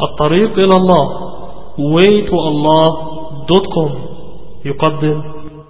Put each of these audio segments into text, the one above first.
الطريق إلى الله waytoallah.com يقدم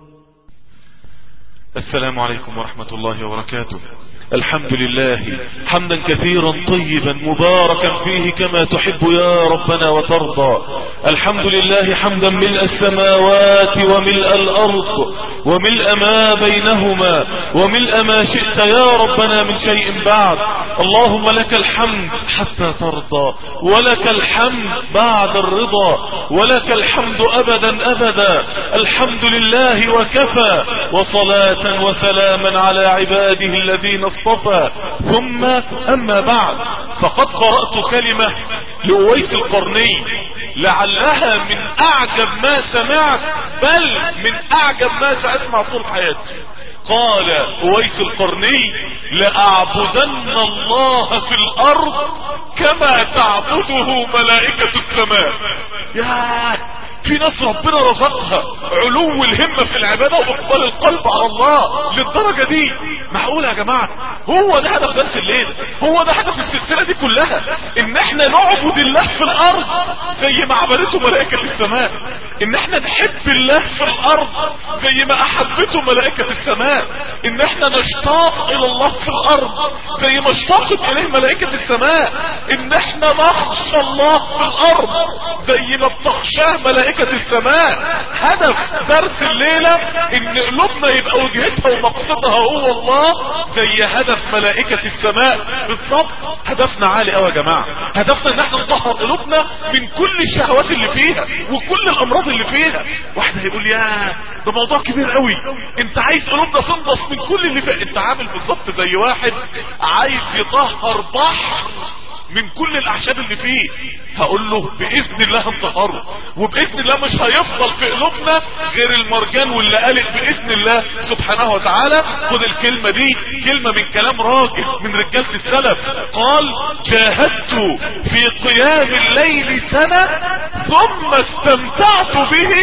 السلام عليكم ورحمة الله وبركاته الحمد لله حمدا كثيرا طيبا مباركا فيه كما تحب يا ربنا وترضى الحمد لله حمدا ملء السماوات وملء الأرض وملء ما بينهما وملء ما شئت يا ربنا من شيء بعد اللهم لك الحمد حتى ترضى ولك الحمد بعد الرضا ولك الحمد أبدا أبدا الحمد لله وكفى وصلاة وسلاما على عباده الذين اصطفى ثم أما بعد فقد قرأت كلمة لأويس القرني لعلها من أعجب ما سمعت بل من أعجب ما سأسمع طول حياتي قال أويس القرني لأعبدن الله في الأرض كما تعبده ملائكة السماء يا في ناس ربنا رزقها علو الهمة في العبادة واقبال القلب على الله للدرجة دي معقول يا جماعة هو ده هدف درس الليلة هو ده هدف السلسلة دي كلها ان احنا نعبد الله في الارض زي ما عبدته ملائكة السماء ان احنا نحب الله في الارض زي ما احبته ملائكة السماء ان احنا نشتاق الى الله في الارض زي ما اشتاقت اليه ملائكة السماء ان احنا نخشى الله في الارض زي ما بتخشاه ملائكة السماء هدف درس الليلة ان قلوبنا يبقى وجهتها ومقصدها هو الله زي هدف ملائكة السماء بالظبط هدفنا عالي قوي يا جماعة هدفنا ان احنا نطهر قلوبنا من كل الشهوات اللي فيها وكل الامراض اللي فيها واحد هيقول يا ده موضوع كبير قوي انت عايز قلوبنا تنضف من كل اللي فيها انت عامل بالظبط زي واحد عايز يطهر بحر من كل الاعشاب اللي فيه هقول له باذن الله انطهره وباذن الله مش هيفضل في قلوبنا غير المرجان واللي قالت باذن الله سبحانه وتعالى خد الكلمه دي كلمه من كلام راجل من رجاله السلف قال جاهدت في قيام الليل سنه ثم استمتعت به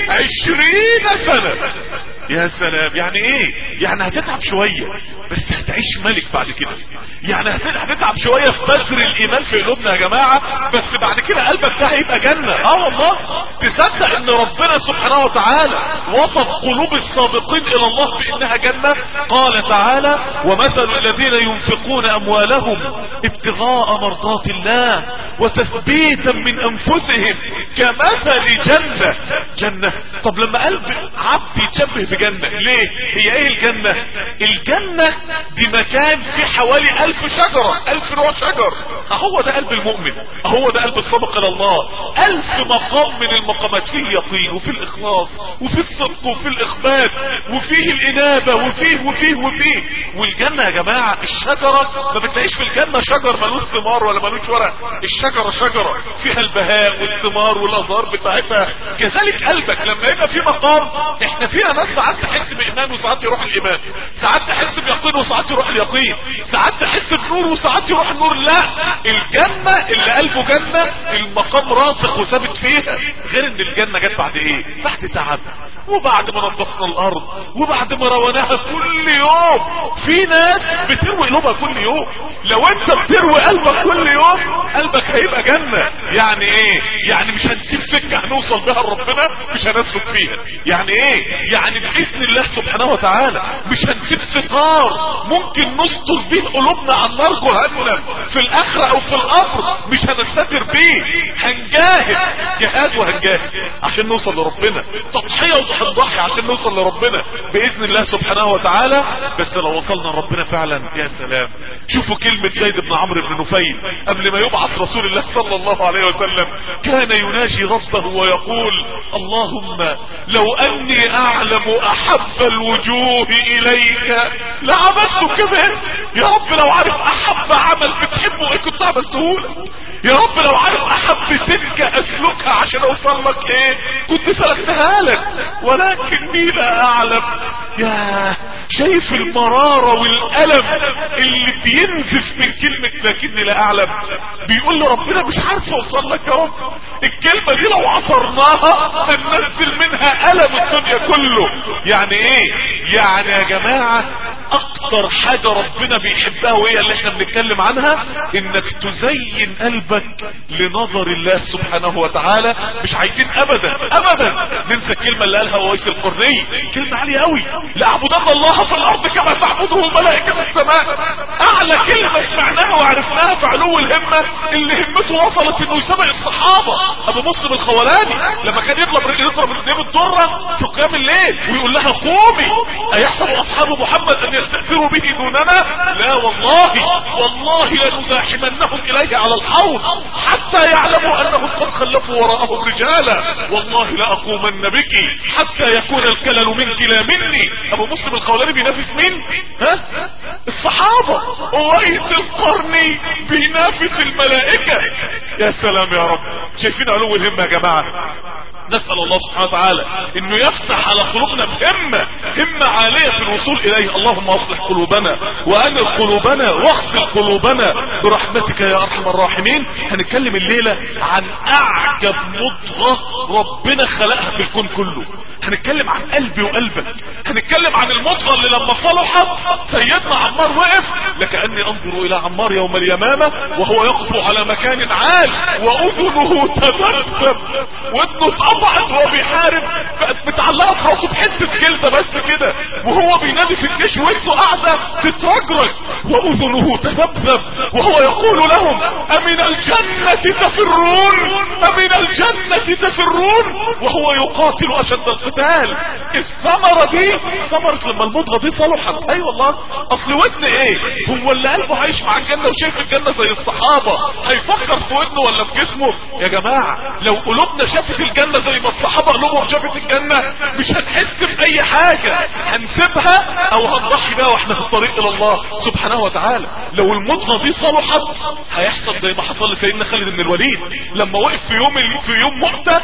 عشرين سنه يا سلام يعني ايه يعني هتتعب شوية بس هتعيش ملك بعد كده يعني هتتعب شوية في بذر الايمان في قلوبنا يا جماعة بس بعد كده قلبك ده هيبقى جنة اه والله تصدق ان ربنا سبحانه وتعالى وصف قلوب السابقين الى الله بانها جنة قال تعالى ومثل الذين ينفقون اموالهم ابتغاء مرضات الله وتثبيتا من انفسهم كمثل جنة جنة طب لما قلب عبد يتشبه بجنة ليه هي ايه الجنة الجنة دي مكان فيه حوالي الف شجرة الف نوع شجر اهو ده قلب المؤمن اهو ده قلب السابق الى الله الف مقام من المقامات فيه يقين وفي الاخلاص وفي الصدق وفي الاخبات وفيه الانابة وفيه وفيه وفيه والجنة يا جماعة الشجرة ما بتلاقيش في الجنة شجر ملوش ثمار ولا ملوش ورق الشجرة شجرة فيها البهاء والثمار والازهار بتاعتها كذلك قلبك لما يبقى في مقام احنا فينا ناس ساعات تحس بإيمان وساعات يروح الإيمان ساعات تحس بيقين وساعات يروح اليقين ساعات تحس بنور وساعات يروح النور لا الجنة اللي قلبه جنة المقام راسخ وثابت فيها غير ان الجنة جت بعد ايه بعد تعب وبعد ما نظفنا الارض وبعد ما رويناها كل يوم في ناس بتروي قلوبها كل يوم لو انت بتروي قلبك كل يوم قلبك هيبقى جنة يعني ايه يعني مش هنسيب سكة هنوصل بها لربنا مش هنسلك فيها يعني ايه يعني باذن الله سبحانه وتعالى مش هنسيب ستار ممكن نستر بيه قلوبنا عن نار جهنم في الاخره او في القبر مش هنستتر بيه هنجاهد جهاد وهنجاهد عشان نوصل لربنا تضحيه وهنضحي عشان نوصل لربنا باذن الله سبحانه وتعالى بس لو وصلنا لربنا فعلا يا سلام شوفوا كلمه زيد بن عمرو بن نفيل قبل ما يبعث رسول الله صلى الله عليه وسلم كان يناجي ربه ويقول اللهم لو اني اعلم احب الوجوه اليك لعبدتك به يا رب لو عارف احب عمل بتحبه ايه كنت عملتهولك يا رب لو عارف احب سكة اسلكها عشان اوصل لك ايه كنت سلكتها لك ولكني لا اعلم يا شايف المرارة والالم اللي بينزف من كلمة لكني لا اعلم بيقول له ربنا مش عارف اوصل لك يا رب الكلمة دي لو عصرناها هننزل منها الم الدنيا كله يعني ايه يعني يا جماعة اكتر حاجة ربنا بيحبها وهي اللي احنا بنتكلم عنها انك تزين قلبك قلبك لنظر الله سبحانه وتعالى مش عايزين ابدا ابدا ننسى الكلمة اللي قالها ويس القرني كلمة عالية قوي لاعبدن الله في الارض كما تعبده الملائكة في السماء اعلى كلمة سمعناها وعرفناها في علو الهمة اللي همته وصلت انه يسابق الصحابة ابو مسلم الخولاني لما كان يضرب يضرب رجليه بالدرة في قيام الليل ويقول لها قومي ايحسب اصحاب محمد ان يستغفروا به دوننا لا والله والله لنزاحمنهم اليه على الحوض حتى يعلموا انهم قد خلفوا وراءهم رجالا والله لاقومن بك حتى يكون الكلل منك لا مني ابو مسلم الخولاني بينافس مين ها الصحابة وويس القرني بينافس الملائكة يا سلام يا رب شايفين علو الهمة يا جماعة نسأل الله سبحانه وتعالى انه يفتح على قلوبنا بهمة همة عالية في الوصول اليه اللهم اصلح قلوبنا وانر قلوبنا واغسل قلوبنا برحمتك يا ارحم الراحمين هنتكلم الليلة عن اعجب مضغة ربنا خلقها في الكون كله هنتكلم عن قلبي وقلبك هنتكلم عن المضغة اللي لما صلحت سيدنا عمار وقف لكأني انظر الى عمار يوم اليمامة وهو يقف على مكان عال واذنه تذبذب ودنه اتقطعت وهو بيحارب بقت متعلقه في راسه بحته جلده بس كده وهو بينادي في الجيش وانتوا قاعده تترجرج واذنه تذبذب وهو يقول لهم امن الجنه تفرون امن الجنه تفرون وهو يقاتل اشد القتال الثمره دي ثمره لما المضغه دي صلحت اي أيوة والله اصل ودن ايه هو اللي قلبه عايش مع الجنه وشايف الجنه زي الصحابه هيفكر في ودنه ولا في جسمه يا جماعه لو قلوبنا شافت الجنه زي ما الصحابه قلوبهم شافت الجنه مش هنحس باي حاجه هنسيبها او هنضحي بيها واحنا في الطريق الى الله سبحانه وتعالى لو المضغه دي صلحت هيحصل زي ما حصل لسيدنا خالد بن الوليد لما وقف في يوم في يوم مؤتة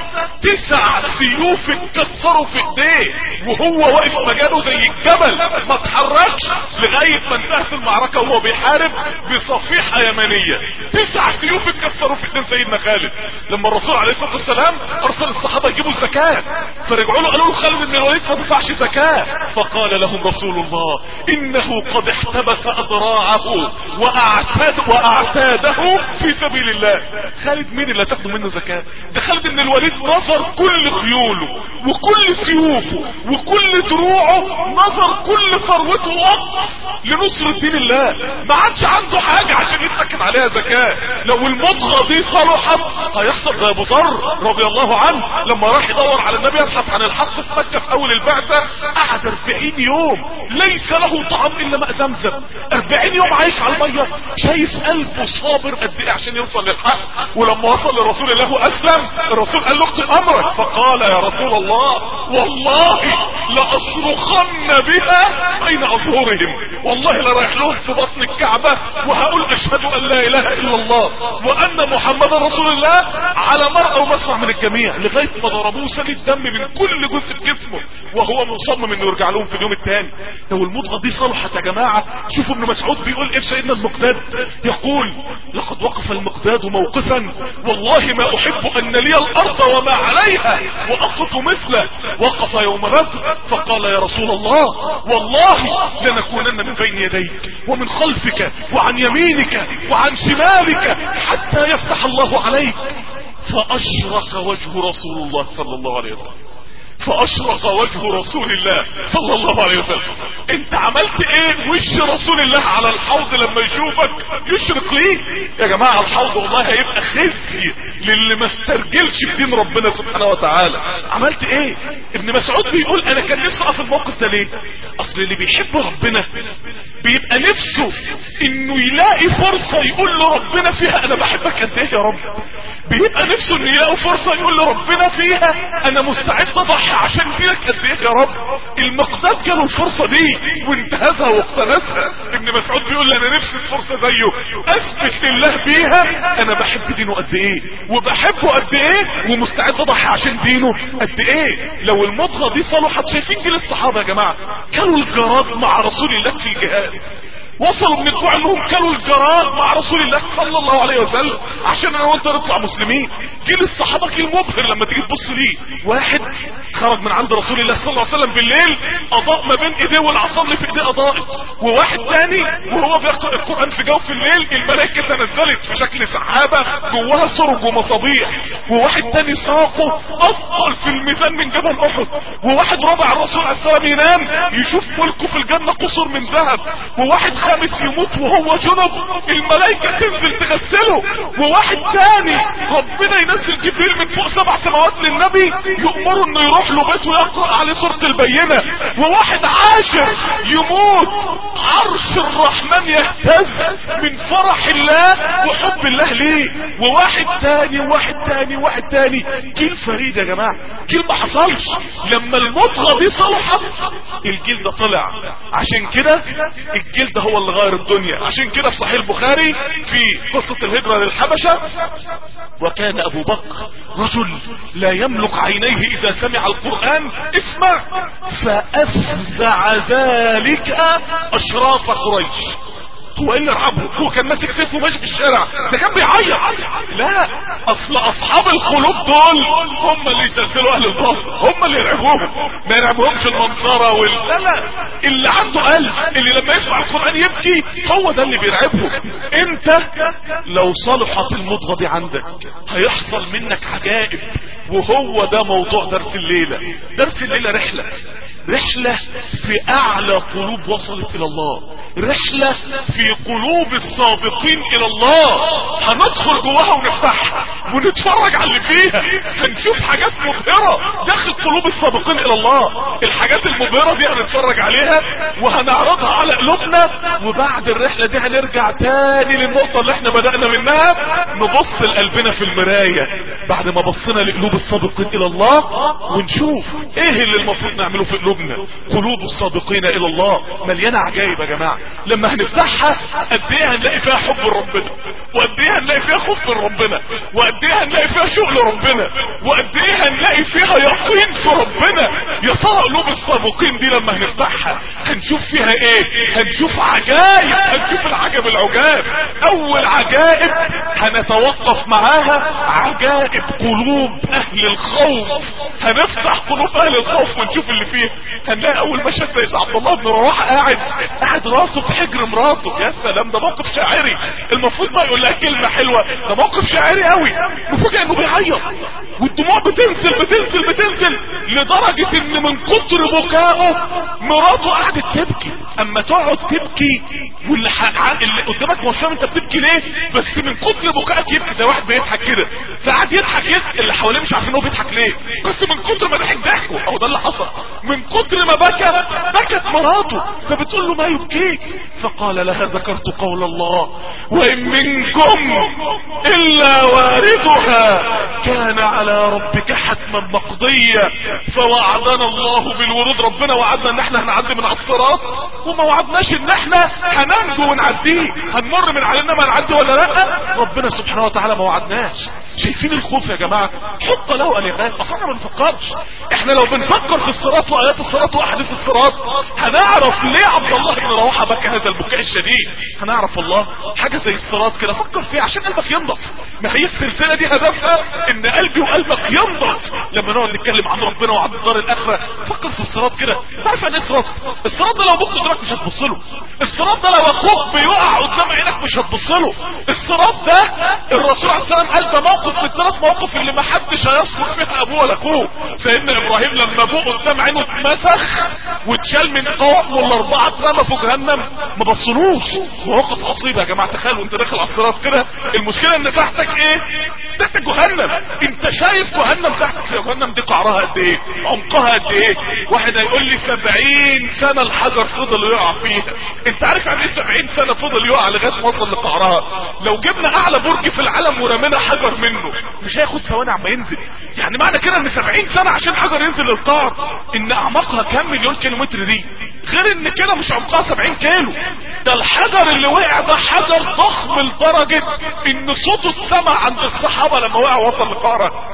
تسع سيوف اتكسروا في ايديه وهو واقف مكانه زي الجبل ما اتحركش لغايه ما انتهت المعركه وهو بيحارب بصفيحه يمنيه تسع سيوف اتكسروا في ايدين سيدنا خالد لما الرسول عليه الصلاه والسلام ارسل الصحابه يجيبوا الزكاه فرجعوا له قالوا له خالد بن الوليد ما تدفعش زكاه فقال لهم رسول الله انه قد احتبس اذراعه واعتاد واعتاده في سبيل الله خالد مين اللي هتاخدوا منه زكاه ده خالد بن الوليد نظر كل خيوله وكل سيوفه وكل دروعه نظر كل ثروته وقف لنصرة دين الله ما عادش عنده حاجة عشان يتأكد عليها زكاة لو المضغة دي صلحت هيحصل زي ابو ذر رضي الله عنه لما راح يدور على النبي يبحث عن الحق في مكة في اول البعثة قعد 40 يوم ليس له طعام الا ماء زمزم 40 يوم عايش على المية شايف قلبه صابر قد ايه عشان يوصل للحق ولما وصل لرسول الله واسلم الرسول قال له اكتب امرك فقال يا رسول الله والله لاصرخن بها بين اظهرهم والله لا رايح لهم في بطن الكعبة وهقول اشهد ان لا اله الا الله وان محمد رسول الله على مرأى ومسمع من الجميع لغاية ما ضربوه سال الدم من كل جزء في جسمه وهو مصمم انه يرجع لهم في اليوم الثاني لو المضغة دي صلحت يا جماعة شوفوا ابن مسعود بيقول ايه سيدنا المقداد يقول لقد وقف المقداد موقفا والله ما احب ان لي الارض وما عليها واقف مثله وقف يوم بدر فقال يا رسول الله والله لنكونن من بين يديك ومن خلفك وعن يمينك وعن شمالك حتى يفتح الله عليك فاشرق وجه رسول الله صلى الله عليه وسلم فاشرق وجه رسول الله صلى الله عليه وسلم انت عملت ايه وش رسول الله على الحوض لما يشوفك يشرق ليه يا جماعة الحوض والله هيبقى خزي للي ما استرجلش بدين ربنا سبحانه وتعالى عملت ايه ابن مسعود بيقول انا كان نفسي اقف الموقف ده ليه اصل اللي بيحب ربنا بيبقى نفسه انه يلاقي فرصة يقول له ربنا فيها انا بحبك قد ايه يا رب بيبقى نفسه انه يلاقي فرصة يقول له ربنا فيها انا مستعد اضحي عشان دينك قد ايه يا رب المقداد جاله الفرصة دي وانتهزها واقتنسها ابن مسعود بيقول لي انا نفسي الفرصة زيه اثبت لله بيها انا بحب دينه قد ايه وبحبه قد ايه ومستعد اضحي عشان دينه قد ايه لو المضغة دي صلحت شايفين جيل الصحابة يا جماعة كانوا الجراد مع رسول الله في الجهاد وصلوا من الجوع انهم كلوا الجراد مع رسول الله صلى الله عليه وسلم عشان انا وانت نطلع مسلمين جيل الصحابه جيل مبهر لما تيجي تبص ليه واحد خرج من عند رسول الله صلى الله عليه وسلم بالليل اضاء ما بين ايديه والعصا اللي في ايديه اضاءت وواحد تاني وهو بيقرا القران في جوف الليل الملائكه تنزلت في شكل سحابه جواها سرج ومصابيح وواحد تاني ساقه اثقل في الميزان من جبل احد وواحد رابع الرسول عليه السلام ينام يشوف ملكه في الجنه قصور من ذهب وواحد خامس يموت وهو جنب الملائكه تنزل تغسله وواحد تاني ربنا ينزل جبريل من فوق سبع سماوات للنبي يؤمره انه يروح له بيته يقرا عليه سوره البينه وواحد عاشر يموت عرش الرحمن يهتز من فرح الله وحب الله ليه وواحد تاني وواحد تاني وواحد تاني جيل فريد يا جماعه جيل ما حصلش لما المضغه دي صلحت الجيل ده طلع عشان كده الجيل ده هو اللي غير الدنيا عشان كده في صحيح البخاري في قصه الهجره للحبشه وكان ابو بكر رجل لا يملك عينيه اذا سمع القران اسمع فافزع ذلك اشراف قريش هو ايه اللي رعبه هو كان ماسك سيفه وماشي في الشارع ده كان بيعيط لا اصل اصحاب القلوب دول هم اللي يسلسلوا اهل الباطل هم اللي يرعبوهم ما يرعبوهمش المنظره وال لا لا اللي عنده قلب اللي لما يسمع القران يبكي هو ده اللي بيرعبهم انت لو صلحت المضغه دي عندك هيحصل منك عجائب وهو ده موضوع درس الليله درس الليله رحله رحله في اعلى قلوب وصلت الى الله رحله في قلوب الصادقين الى الله هندخل جواها ونفتحها ونتفرج على اللي فيها هنشوف حاجات مبهرة داخل قلوب الصادقين الى الله الحاجات المبهرة دي هنتفرج عليها وهنعرضها على قلوبنا وبعد الرحلة دي هنرجع تاني للنقطة اللي احنا بدأنا منها نبص لقلبنا في المراية بعد ما بصينا لقلوب الصادقين الى الله ونشوف ايه اللي المفروض نعمله في قلوبنا قلوب الصادقين الى الله مليانة عجائب يا جماعة لما هنفتحها قد ايه هنلاقي فيها حب ربنا وقد ايه هنلاقي فيها خوف من ربنا وقد ايه هنلاقي فيها شغل ربنا وقد ايه هنلاقي فيها يقين في ربنا يا ترى قلوب الصادقين دي لما هنفتحها هنشوف فيها ايه هنشوف عجائب هنشوف العجب العجاب اول عجائب هنتوقف معاها عجائب قلوب اهل الخوف هنفتح قلوب اهل الخوف ونشوف اللي فيه هنلاقي اول مشهد زي عبد الله بن رواحه قاعد قاعد راسه في حجر مراته يا سلام ده موقف شاعري المفروض ما يقول لها كلمه حلوه ده موقف شاعري قوي مفاجئ انه بيعيط والدموع بتنزل بتنزل بتنزل لدرجه ان من كتر بكائه مراته قعدت تبكي اما تقعد تبكي واللي ح... اللي قدامك مش فاهم انت بتبكي ليه بس من كتر بكائك يبكي زي واحد بيضحك كده فقعد يضحك يضحك اللي حواليه مش عارفين هو بيضحك ليه بس من كتر ما ضحك ضحكوا اهو ده اللي حصل من كتر ما بكى بكت مراته فبتقول له ما يبكيك فقال لها ذكرت قول الله وان منكم الا واردها كان على ربك حتما مقضيا فوعدنا الله بالورود ربنا وعدنا ان احنا هنعدي من على الصراط وما وعدناش ان احنا هننجو ونعديه هنمر من علينا ما نعدي ولا لا ربنا سبحانه وتعالى ما وعدناش شايفين الخوف يا جماعه حط له الغاز اصلا ما بنفكرش احنا لو بنفكر في الصراط وايات الصراط واحاديث الصراط هنعرف ليه عبد الله بن رواحه بكى هذا البكاء الشديد هنعرف والله حاجه زي الصراط كده فكر فيها عشان قلبك ينضف ما هي السلسله دي هدفها ان قلبي وقلبك ينضف لما نقعد نتكلم عن ربنا وعن الدار الاخره فكر في الصراط كده تعرف يعني ايه الصراط الصراط ده لو ابوك قدامك مش هتبص له الصراط ده لو اخوك بيقع قدام عينك مش هتبص له الصراط ده الرسول عليه السلام قال ده موقف من الثلاث مواقف اللي ما حدش هيصبر فيها ابوه ولا اخوه سيدنا ابراهيم لما ابوه قدام عينه اتمسخ واتشال من قوم الاربعه اترمى في جهنم ما بصلوش مواقف عصيبه يا جماعه تخيل وانت داخل على الصراط كده المشكله ان تحتك ايه تحت جهنم انت شايف جهنم تحتك يا جهنم دي قعرها قد ايه عمقها قد ايه واحد هيقول لي سبعين سنه الحجر فضل يقع فيها انت عارف يعني ايه سبعين سنه فضل يقع لغايه ما وصل لقعرها لو جبنا اعلى برج في العالم ورمينا حجر منه مش هياخد ثواني عما ينزل يعني معنى كده ان سبعين سنه عشان حجر ينزل للقعر ان اعماقها كام مليون كيلومتر دي غير ان كده مش عمقها 70 كيلو ده الحجر اللي وقع ده حجر ضخم لدرجة ان صوته اتسمع عند الصحابة لما وقع وصل لقارة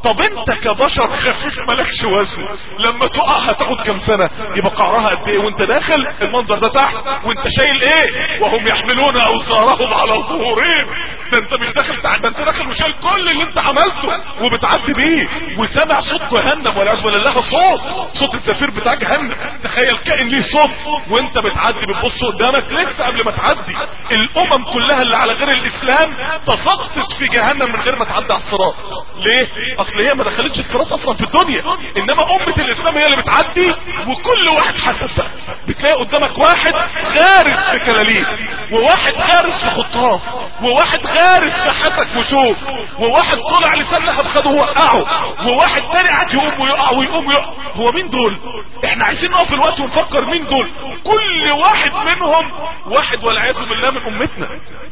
طب انت كبشر خفيف مالكش وزن لما تقع هتاخد كام سنة يبقى قعرها قد ايه وانت داخل المنظر ده تحت وانت شايل ايه وهم يحملون اوزارهم على ظهورهم ده انت مش داخل تحت ده انت داخل وشايل كل اللي انت عملته وبتعدي بيه وسامع صوت جهنم والعياذ بالله صوت صوت الزفير بتاع جهنم تخيل كائن ليه صوت وانت بتعدي بتبص قدامك لسه قبل ما تعدي الامم كلها اللي على غير الاسلام تسقطت في جهنم من غير ما تعدي على الصراط ليه اصل هي ما دخلتش الصراط اصلا في الدنيا انما امة الاسلام هي اللي بتعدي وكل واحد حسب بقى بتلاقي قدامك واحد غارس في كلاليب وواحد غارس في خطاف وواحد غارس في حسك وشوف وواحد طلع لسان لهب خده وقعه وواحد تاني قاعد يقوم ويقع ويقوم ويقع هو مين دول احنا عايزين نقف الوقت ونفكر مين دول كل واحد منهم واحد والعياذ بالله من امتنا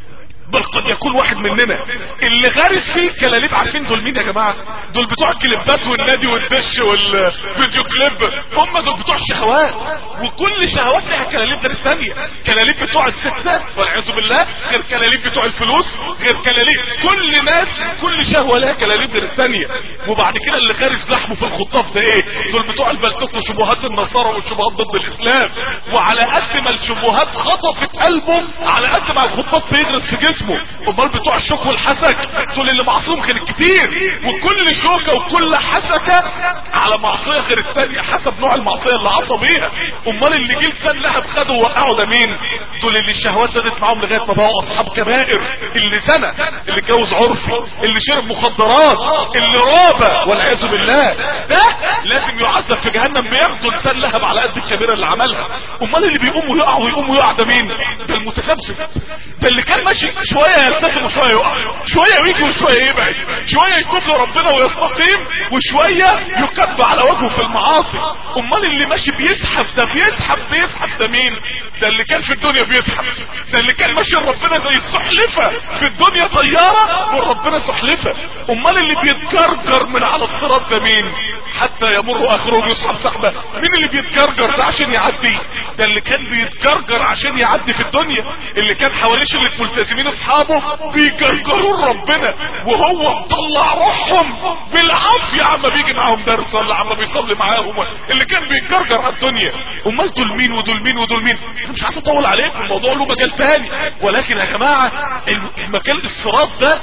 بل قد يكون واحد مننا اللي غارس فيه كلاليب عارفين دول مين يا جماعة دول بتوع الكليبات والنادي والدش والفيديو كليب هم دول بتوع الشهوات وكل شهوات لها كلاليب غير الثانية كلاليب بتوع الستات والعياذ بالله غير كلاليب بتوع الفلوس غير كلاليب كل ناس كل شهوة لها كلاليب غير الثانية وبعد كده اللي غارس لحمه في الخطاف ده ايه دول بتوع البلتوك وشبهات النصارى والشبهات ضد الاسلام وعلى قد ما الشبهات خطفت قلبه على قد ما الخطاف بيغرس في جسمه اسمه امال بتوع الشوك والحسك دول اللي معصوم غير كتير وكل شوكة وكل حسكة على معصية غير التانية حسب نوع المعصية اللي عصى بيها امال اللي جيل سن لهب خدوا وقعوا ده مين دول اللي الشهوات زادت معاهم لغاية ما بقوا اصحاب كبائر اللي زنى اللي اتجوز عرفي اللي شرب مخدرات اللي رابى والعياذ بالله ده لازم يعذب في جهنم بياخدوا لسان لهب على قد الكبيرة اللي عملها امال اللي بيقوم ويقع ويقوم ويقع ده مين ده المتذبذب ده اللي كان ماشي شوية يلتزم وشوية يقع شوية يجي وشوية يبعد شوية يتوب لربنا ويستقيم وشوية يكب على وجهه في المعاصي امال اللي ماشي بيزحف ده بيزحف بيزحف ده مين ده اللي كان في الدنيا بيزحف ده اللي كان ماشي ربنا زي السحلفة في الدنيا طيارة وربنا سحلفة امال اللي بيتجرجر من على الصراط ده مين حتى يمر اخره يصحب سحبة مين اللي بيتجرجر ده عشان يعدي ده اللي كان بيتجرجر عشان يعدي في الدنيا اللي كان حواليه شلة ملتزمين اصحابه بيجرجروا ربنا وهو مطلع روحهم بالعافية عما بيجي معاهم درس ولا عما بيصلي معاهم اللي كان بيتجرجر على الدنيا امال دول مين ودول مين ودول مين انا مش عارف اطول عليكم الموضوع له مجال تاني ولكن يا جماعة المكان الصراط ده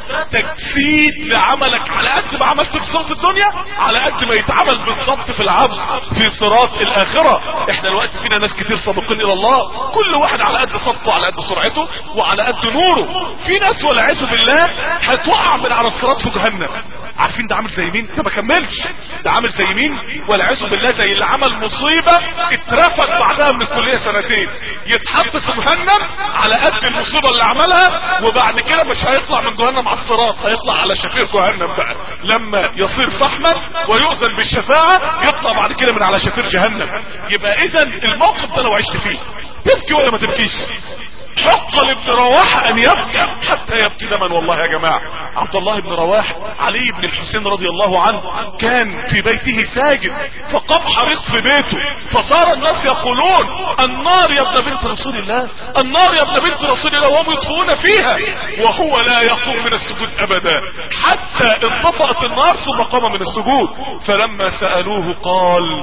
تجسيد لعملك على قد ما عملت في صراط الدنيا على قد ما يتعمل بالظبط في العبد في صراط الاخرة احنا دلوقتي فينا ناس كتير سابقين الى الله كل واحد على قد صدقه على قد سرعته وعلى قد نوره في ناس والعياذ بالله هتقع من على الصراط في جهنم عارفين ده عامل زي مين ده ما كملش ده عامل زي مين والعياذ بالله زي اللي عمل مصيبة اترفد بعدها من الكلية سنتين يتحط في جهنم على قد المصيبة اللي عملها وبعد كده مش هيطلع من جهنم على الصراط هيطلع على شفير جهنم بقى لما يصير فحما ويؤذن بالشفاعة يطلع بعد كده من على شفير جهنم يبقى اذا الموقف ده لو عشت فيه تبكي ولا ما تبكيش حق لابن رواحة ان يبكى حتى يبكي دما والله يا جماعة عبد الله بن رواحة علي بن الحسين رضي الله عنه كان في بيته ساجد فقام حريق في بيته فصار الناس يقولون النار يا ابن بنت رسول الله النار يا ابن بنت رسول الله وهم يطفئون فيها وهو لا يقوم من السجود ابدا حتى انطفأت النار ثم قام من السجود فلما سألوه قال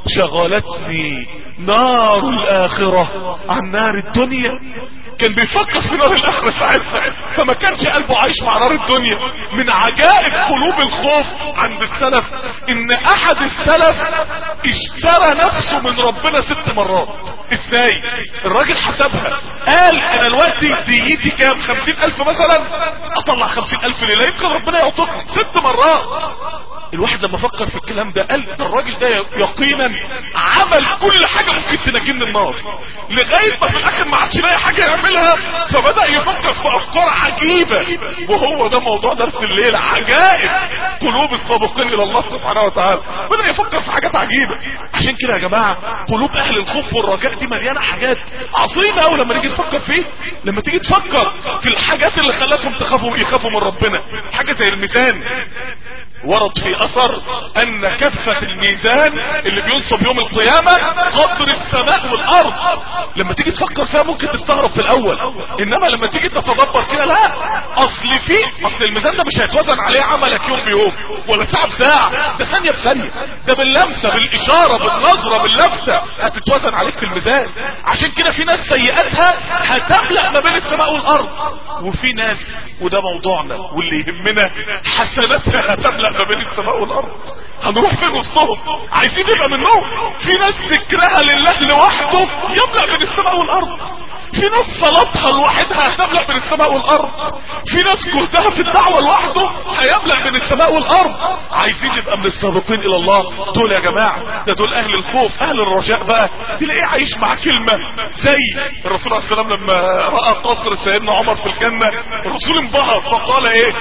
شغلتني نار الاخرة عن نار الدنيا كان بيفكر في نار الاخرة ساعتها فما كانش قلبه عايش مع نار الدنيا من عجائب قلوب الخوف عند السلف ان احد السلف اشترى نفسه من ربنا ست مرات ازاي الراجل حسبها قال انا دلوقتي ديتي كام خمسين الف مثلا اطلع خمسين الف ليلة يمكن ربنا يعطيك ست مرات الواحد لما فكر في الكلام ده قال ده الراجل ده يقينا عمل كل حاجة ممكن تنجيه من النار لغاية ما في الاخر ما عادش لاقي حاجة يعملها فبدأ يفكر في افكار عجيبة وهو ده موضوع درس الليلة عجائب قلوب السابقين الى الله سبحانه وتعالى بدأ يفكر في حاجات عجيبة عشان كده يا جماعة قلوب اهل الخوف والرجاء دي مليانة حاجات عظيمة قوي لما نيجي تفكر فيه لما تيجي تفكر في الحاجات اللي خلتهم تخافوا يخافوا من ربنا حاجة زي الميزان ورد في اثر ان كفة الميزان اللي بينصب يوم القيامة قدر السماء والارض لما تيجي تفكر فيها ممكن تستغرب في الاول انما لما تيجي تتدبر كده لا اصل في اصل الميزان ده مش هيتوزن عليه عملك يوم بيوم ولا ساعة بساعة ده ثانية بثانية ده باللمسة بالاشارة بالنظرة باللفتة هتتوزن عليك في الميزان عشان كده في ناس سيئاتها هتملأ ما بين السماء والارض وفي ناس وده موضوعنا واللي يهمنا حسناتها هتملأ ما بين السماء والارض هنروح فين وسطهم عايزين نبقى منهم في ناس ذكرها لله لوحده يملأ بين السماء والارض في ناس صلاتها لوحدها هتملأ بين السماء والارض في ناس جهدها في الدعوة لوحده هيملأ بين السماء والارض عايزين نبقى من السابقين الى الله دول يا جماعة ده دول اهل الخوف اهل الرجاء بقى تلاقيه عايش مع كلمة زي الرسول عليه السلام لما رأى قصر سيدنا عمر في الجنة الرسول انبهر فقال ايه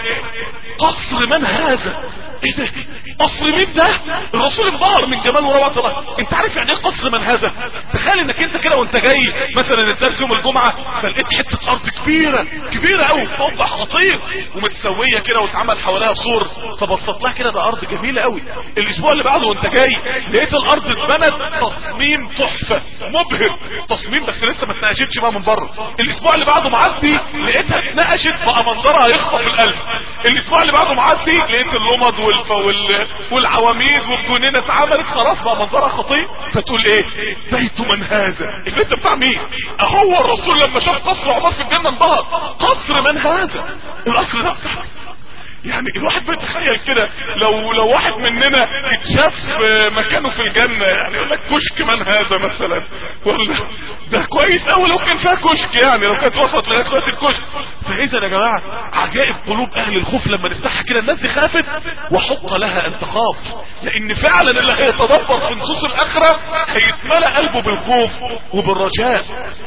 قصر من هذا ايه ده قصر مين ده الرسول انبهر من جمال وروعه الله انت عارف يعني ايه قصر من هذا تخيل انك انت كده وانت جاي مثلا الدرس يوم الجمعه فلقيت حته ارض كبيره كبيره قوي موضع خطير ومتسويه كده واتعمل حواليها سور فبصت لها كده ده ارض جميله قوي الاسبوع اللي بعده وانت جاي لقيت الارض اتبنت تصميم تحفه مبهر تصميم بس لسه ما اتناقشتش بقى من بره الاسبوع اللي بعده معدي لقيتها اتناقشت بقى منظرها يخطف القلب الاسبوع اللي بعده معدي لقيت اللمض والف وال... والعواميد والجنينه اتعملت خلاص بقى منظرها خطير فتقول ايه بيت من هذا البيت بتاع مين اهو الرسول لما شاف قصر عمر في الجنه انبهر قصر من هذا القصر ده بتاع يعني الواحد بيتخيل كده لو لو واحد مننا اتشاف مكانه في الجنة يعني يقول لك كشك من هذا مثلا ولا ده كويس قوي لو كان فيها كشك يعني لو كانت وصلت لغايه دلوقتي الكشك فاذا يا جماعه عجائب قلوب اهل الخوف لما نفتحها كده الناس دي خافت وحق لها ان تخاف لان فعلا اللي هيتدبر في نصوص الاخره هيتملى قلبه بالخوف وبالرجاء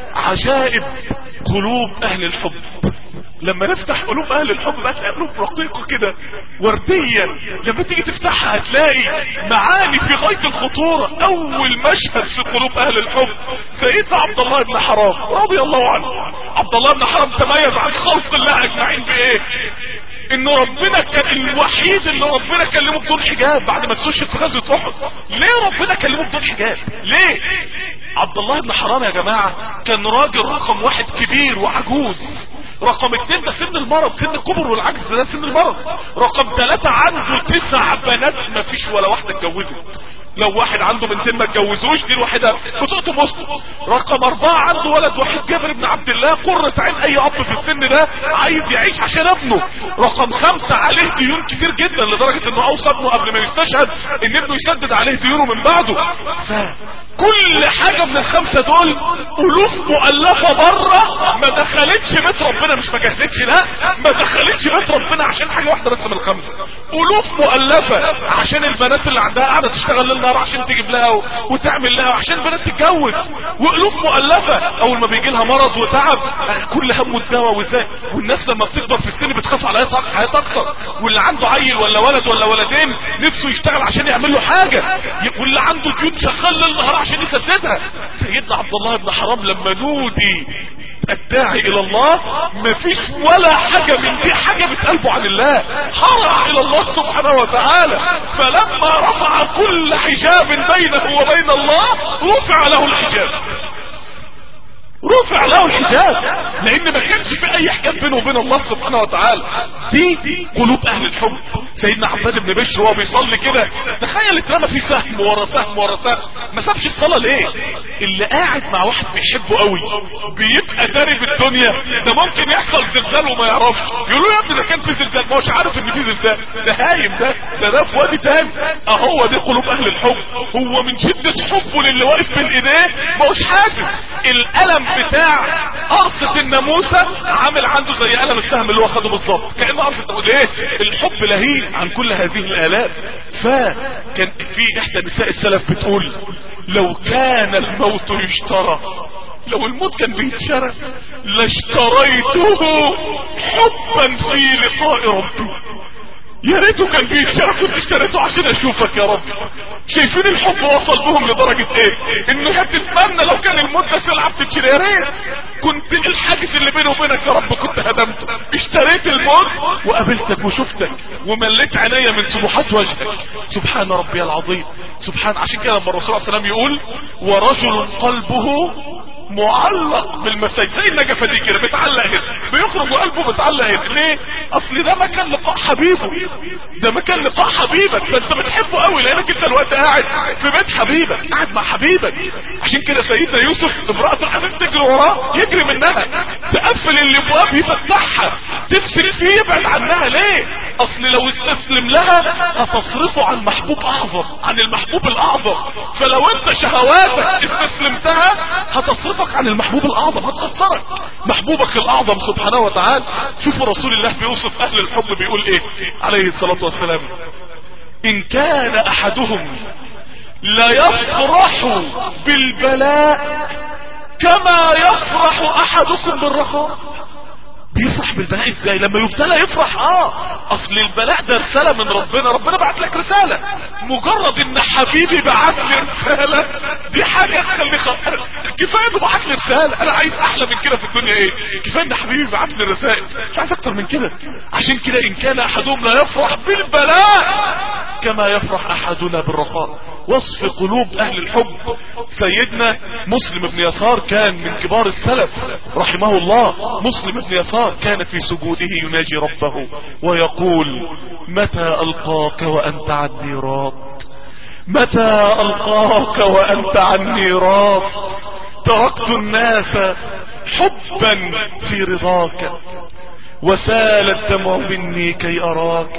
عجائب قلوب اهل الحب لما نفتح قلوب اهل الحب بقى تلاقي قلوب رقيقه كده ورديه لما تيجي تفتحها هتلاقي معاني في غايه الخطوره اول مشهد في قلوب اهل الحب سيدنا عبد الله بن حرام رضي الله عنه عبد الله بن حرام تميز عن خلق الله اجمعين بايه ان ربنا كان الوحيد اللي ربنا كلمه بدون حجاب بعد ما استشهد في غزوه احد ليه ربنا كلمه بدون حجاب ليه عبد الله بن حرام يا جماعه كان راجل رقم واحد كبير وعجوز رقم اتنين ده سن المرض سن الكبر والعجز ده سن المرض رقم ثلاثة عنده تسع بنات ما فيش ولا واحدة اتجوزت لو واحد عنده بنتين ما اتجوزوش دي الواحدة بتقطه مسلم رقم اربعة عنده ولد وحيد جابر بن عبد الله قرة عين اي اب في السن ده عايز يعيش عشان ابنه رقم خمسة عليه ديون كتير جدا لدرجة انه اوصى ابنه قبل ما يستشهد ان ابنه يسدد عليه ديونه من بعده ف كل حاجة من الخمسة دول ألوف مؤلفة بره ما دخلتش بيت ربنا مش ما جهزتش لا ما دخلتش بيت ربنا عشان حاجة واحدة بس من الخمسة ألوف مؤلفة عشان البنات اللي عندها قاعدة تشتغل ليل نهار عشان تجيب لها و... وتعمل لها وعشان بنات تتجوز وألوف مؤلفة أول ما بيجي لها مرض وتعب كل همه الدواء وازاي والناس لما بتكبر في السن بتخاف على حياتها أكتر واللي عنده عيل ولا ولد ولا ولدين نفسه يشتغل عشان يعمل له حاجة واللي عنده ديون شغال ليل نهار عشان يسددها سيدنا عبد الله بن حرام لما نودي الداعي الى الله مفيش ولا حاجة من دي حاجة بتقلبه عن الله حرع الى الله سبحانه وتعالى فلما رفع كل حجاب بينه وبين الله رفع له الحجاب رفع له الحجاب لان ما كانش في اي حجاب بينه وبين الله سبحانه وتعالى دي قلوب اهل الحب سيدنا عباد بن بشر وهو بيصلي كده تخيل اترمى فيه سهم ورا سهم ورا سهم ما سابش الصلاه ليه اللي قاعد مع واحد بيحبه قوي بيبقى داري بالدنيا ده ممكن يحصل زلزال وما يعرفش يقولوا يا ابني ده كان في زلزال ما هوش عارف ان في زلزال ده هايم ده ده ده في وادي تاني اهو دي قلوب اهل الحب هو من شده حبه للي واقف بين ايديه ما هوش حاسس الالم بتاع قرصة الناموسة عامل عنده زي قلم السهم اللي هو خده بالظبط كأنه قرصة الناموسة ايه الحب لهيب عن كل هذه الالات فكان في احدى نساء السلف بتقول لو كان الموت يشترى لو الموت كان بيتشرى لاشتريته حبا في لقاء ربي يا ريته كان بيتشرى كنت اشتريته عشان اشوفك يا رب شايفين الحب وصل بهم لدرجة ايه انه هي بتتمنى لو كان المدة سلعة بتتشري يا ريت كنت الحاجز اللي بيني وبينك يا رب كنت هدمته اشتريت الموت وقابلتك وشفتك ومليت عينيا من سبحات وجهك سبحان ربي العظيم سبحان عشان كده لما الرسول صلى الله عليه وسلم يقول ورجل قلبه معلق بالمساجد زي النجفة دي كده بتعلق هنا بيخرج وقلبه بتعلق هنا ليه اصل ده مكان لقاء حبيبه ده مكان لقاء حبيبك فانت بتحبه قوي لانك انت الوقت قاعد في بيت حبيبك قاعد مع حبيبك عشان كده سيدنا يوسف امرأة الحديث تجري وراه يجري منها تقفل الابواب يفتحها تمسك فيه يبعد عنها ليه اصل لو استسلم لها هتصرفه عن محبوب اعظم عن المحبوب الاعظم فلو انت شهواتك استسلمتها هتصرفك عن المحبوب الاعظم هتخسرك محبوبك الاعظم سبحانه وتعالى شوفوا رسول الله بيوصف اهل الحب بيقول ايه عليه الصلاة والسلام ان كان احدهم لا يفرح بالبلاء كما يفرح احدكم بالرخاء بيفرح بالبلاء ازاي لما يبتلى يفرح اه اصل البلاء ده رسالة من ربنا ربنا بعت لك رسالة مجرد ان حبيبي بعت لي رسالة دي حاجة تخلي خطر كفاية انه بعت لي رسالة انا عايز احلى من كده في الدنيا ايه كفاية ان حبيبي بعت لي رسائل مش عايز اكتر من كده عشان كده ان كان احدهم لا يفرح بالبلاء كما يفرح احدنا بالرخاء وصف قلوب اهل الحب سيدنا مسلم بن يسار كان من كبار السلف رحمه الله مسلم بن يسار كان في سجوده يناجي ربه ويقول متى القاك وانت عني راض متى القاك وانت عني راض تركت الناس حبا في رضاك وسال الدمع مني كي اراك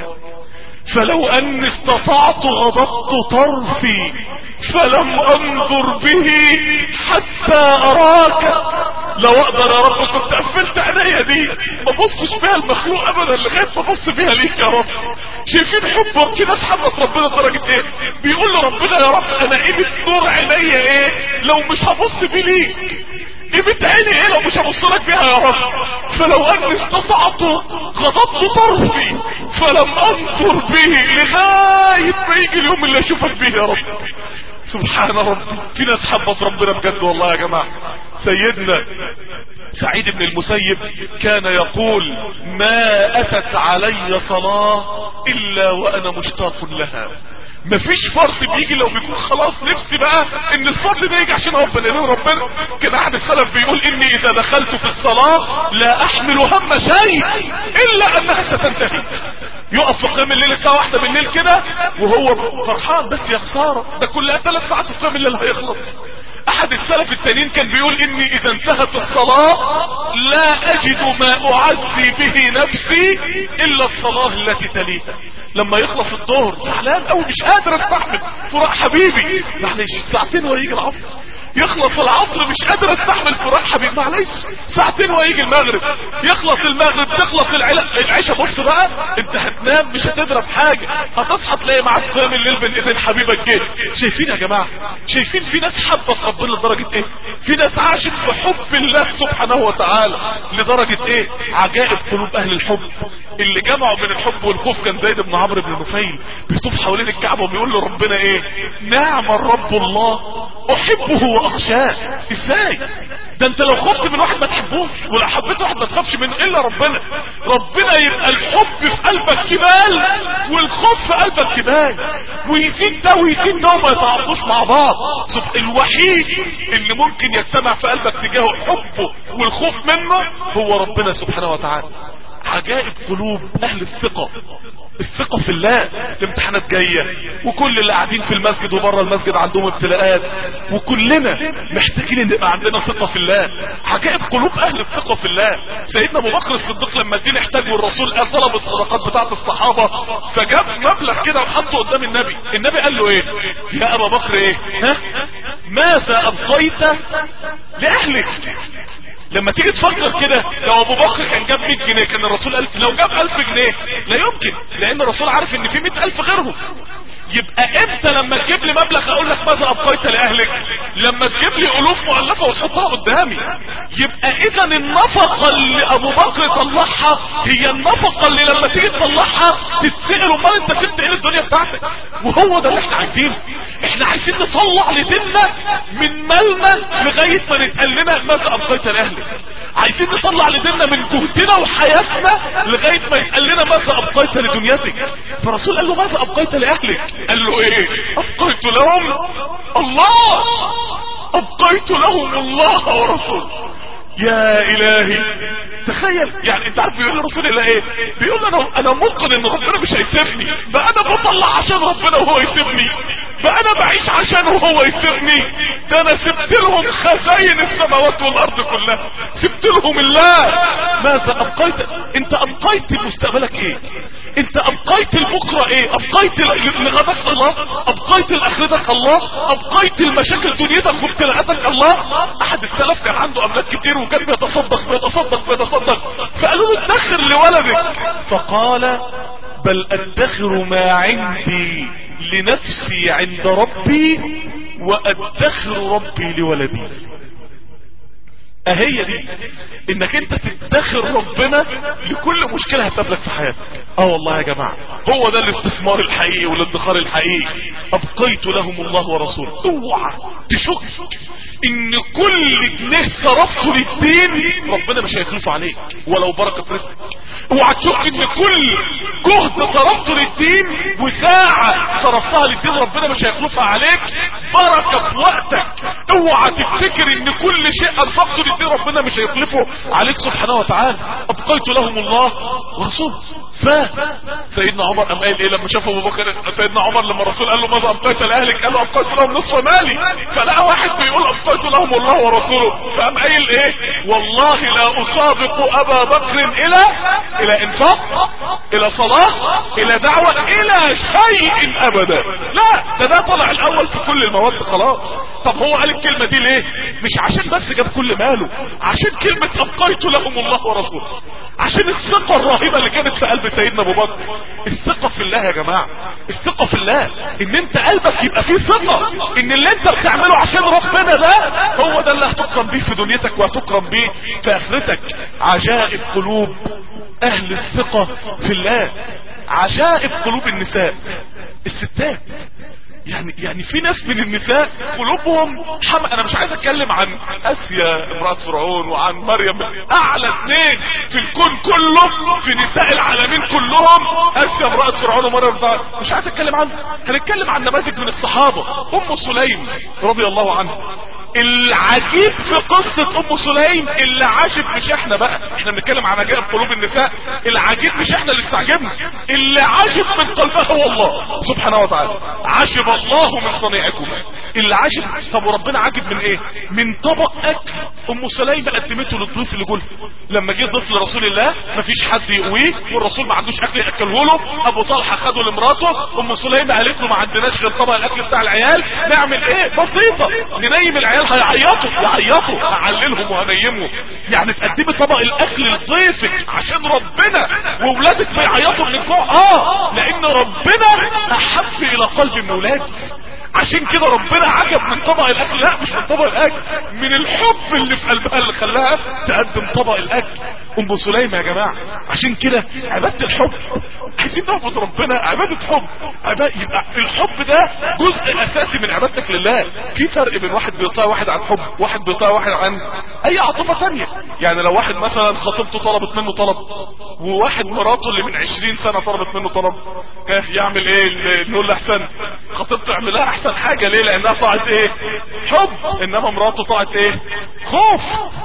فلو اني استطعت غضبت طرفي فلم انظر به حتى اراك لو اقدر يا رب كنت قفلت عينيا دي ما بصش فيها المخلوق ابدا لغايه ما ابص فيها ليك يا رب شايفين حبك في ناس حبت ربنا درجه ايه بيقول لربنا يا رب انا قيمه نور عينيا ايه لو مش هبص بيه ليك قيمة عيني ايه لو مش هبص لك فيها يا رب فلو اني استطعت غضبت طرفي فلم انظر به لغاية ما يجي اليوم اللي اشوفك به يا رب سبحان ربي في ناس حبت ربنا بجد والله يا جماعة سيدنا سعيد بن المسيب كان يقول ما اتت علي صلاة الا وانا مشتاق لها مفيش فرض بيجي لو بيكون خلاص نفسي بقى ان الفرض ده يجي عشان ربنا لان ربنا كان احد السلف بيقول اني اذا دخلت في الصلاة لا احمل هم شيء الا انها ستنتهي يقف في قيام الليل الساعة واحدة بالليل كده وهو فرحان بس يا خسارة ده كلها ثلاث ساعات في قيام الليل هيخلص احد السلف التانيين كان بيقول اني اذا انتهت الصلاة لا اجد ما اعزي به نفسي الا الصلاة التي تليها لما يخلص الظهر زعلان قوي مش قادر استحمل فراق حبيبي معلش ساعتين ويجي العصر يخلص العصر مش قادر استحمل فراق حبيبي معلش ساعتين ويجي المغرب يخلص المغرب تخلص العشاء بص بقى انت هتنام مش هتضرب حاجة هتصحى تلاقي معاك قيام الليل بين ايدين حبيبك جه شايفين يا جماعة شايفين في ناس حبت ربنا لدرجة ايه في ناس عاشت في حب الله سبحانه وتعالى لدرجة ايه عجائب قلوب اهل الحب اللي جمعوا بين الحب والخوف كان زيد بن عمرو بن نفيل بيطوف حوالين الكعبة وبيقول له ربنا ايه نعم الرب الله احبه واخشاه ازاي ده انت لو خفت من واحد ما تحبوش ولو حبيت واحد ما تخافش منه الا ربنا ربنا يبقى الحب في قلبك كبال والخوف في قلبك كبال ويزيد ده ويزيد ده وما يتعاطوش مع بعض الوحيد اللي ممكن يجتمع في قلبك تجاهه حبه والخوف منه هو ربنا سبحانه وتعالى عجائب قلوب اهل الثقة الثقة في الله الامتحانات جاية وكل اللي قاعدين في المسجد وبره المسجد عندهم ابتلاءات وكلنا محتاجين ان يبقى عندنا ثقة في الله عجائب قلوب اهل الثقة في الله سيدنا ابو بكر الصديق لما الدين احتاج والرسول قال طلب الصدقات بتاعت الصحابة فجاب مبلغ كده وحطه قدام النبي النبي قال له ايه يا ابا بكر ايه ها ماذا ابقيت لاهلك لما تيجي تفكر كده لو ابو بكر كان جاب 100 جنيه كان الرسول ألف لو جاب 1000 جنيه لا يمكن لان الرسول عارف ان في 100000 غيرهم يبقى انت لما تجيب لي مبلغ اقول لك ماذا ابقيت لاهلك لما تجيب لي الوف مؤلفه وتحطها قدامي يبقى اذا النفقه اللي ابو بكر طلعها هي النفقه اللي لما تيجي تطلعها تتسال امال انت سبت ايه الدنيا بتاعتك وهو ده اللي احنا عايزينه احنا عايزين نطلع لديننا من مالنا لغايه ما نتقال لنا ماذا ابقيت لاهلك عايزين نطلع لديننا من جهدنا وحياتنا لغايه ما يتقال لنا ماذا ابقيت لدنيتك فالرسول قال له ماذا ابقيت لاهلك قال له ايه ابقيت لهم الله ابقيت لهم الله ورسوله يا الهي تخيل يعني انت عارف بيقول لرسول الله ايه بيقول انا انا ممكن ان ربنا مش هيسيبني بقى انا بطلع عشان ربنا وهو يسيبني بقى انا بعيش عشان وهو يسيبني ده انا سبت لهم خزاين السماوات والارض كلها سبت لهم الله ماذا ابقيت انت ابقيت مستقبلك ايه انت ابقيت البكره ايه ابقيت لغدك الله ابقيت لاخرتك الله ابقيت المشاكل دنيتك وابتلاءاتك الله احد السلف كان عنده املاك كتير وكان بيتصدق بيتصدق بيتصدق فقالوا له ادخر لولدك فقال بل ادخر ما عندي لنفسي عند ربي وادخر ربي لولدي اهي دي انك انت تدخر ربنا لكل مشكلة هتقابلك في حياتك اه والله يا جماعة هو ده الاستثمار الحقيقي والادخار الحقيقي ابقيت لهم الله ورسوله اوعى تشك ان كل جنيه صرفته للدين ربنا مش هيخلفه عليك ولو بركة رزقك اوعى تشك ان كل جهد صرفته للدين وساعة صرفتها للدين ربنا مش هيخلفها عليك بركة في وقتك اوعى تفتكر ان كل شيء انفقته للدين ربنا مش هيخلفه عليك سبحانه وتعالى ابقيت لهم الله ورسوله ف سيدنا عمر قام قايل ايه لما شاف ابو بكر سيدنا عمر لما الرسول قال له ماذا ابقيت لاهلك قال له ابقيت لهم نصف مالي فلقى واحد بيقول ابقيت لهم الله ورسوله فقام قايل ايه والله لا اسابق ابا بكر الى الى انفاق الى صلاه الى دعوه الى شيء ابدا لا ده ده طلع الاول في كل المواد خلاص طب هو قال الكلمه دي ليه مش عشان بس جاب كل ماله عشان كلمه ابقيت لهم الله ورسوله عشان الثقه الرهيبه اللي كانت في قلب سيدنا ابو بكر الثقه في الله يا جماعه الثقه في الله ان انت قلبك يبقى فيه ثقه ان اللي انت بتعمله عشان ربنا ده هو ده اللي هتكرم بيه في دنيتك وهتكرم بيه في اخرتك عجائب قلوب اهل الثقه في الله عجائب قلوب النساء الستات يعني يعني في ناس من النساء قلوبهم حم... انا مش عايز اتكلم عن اسيا امرأة فرعون وعن مريم اعلى اثنين في الكون كله في نساء العالمين كلهم اسيا امرأة فرعون ومريم مش عايز اتكلم عنها هنتكلم عن نماذج من الصحابة ام سليم رضي الله عنها العجيب في قصة ام سليم اللي عاجب مش احنا بقى احنا بنتكلم عن عجائب قلوب النساء العجيب مش احنا اللي استعجبنا اللي عاجب من قلبها هو الله سبحانه وتعالى عجب الله من صنيعكم اللي عاجب طب وربنا عاجب من ايه من طبق اكل ام سليم قدمته للضيوف اللي جوله لما جه ضيف لرسول الله مفيش حد يقويه والرسول ما عندوش اكل ياكله له ابو طلحه خده لمراته ام سليم قالت له ما عندناش غير طبق الاكل بتاع العيال نعمل ايه بسيطه ننيم العيال هيعيطوا يعيطوا هعللهم وهنيمهم يعني تقدمي طبق الاكل لضيفك عشان ربنا واولادك ما يعيطوا من الجوع اه لان ربنا احب الى قلب من ولادك عشان كده ربنا عجب من طبق الاكل لا مش من طبق الاكل من الحب اللي في قلبها اللي خلاها تقدم طبق الاكل ام سليمة يا جماعة عشان كده عبادة الحب عايزين نعبد ربنا عبادة حب عبادة يبقى الحب ده جزء اساسي من عبادتك لله في فرق بين واحد بيطيع واحد عن حب واحد بيطيع واحد عن اي عاطفة ثانية يعني لو واحد مثلا خطيبته طلبت منه طلب وواحد مراته اللي من عشرين سنة طلبت منه طلب يعمل ايه نقول له احسن خطيبته اعملها احسن حاجة ليه لانها طاعت ايه حب انما مراته طاعت ايه خوف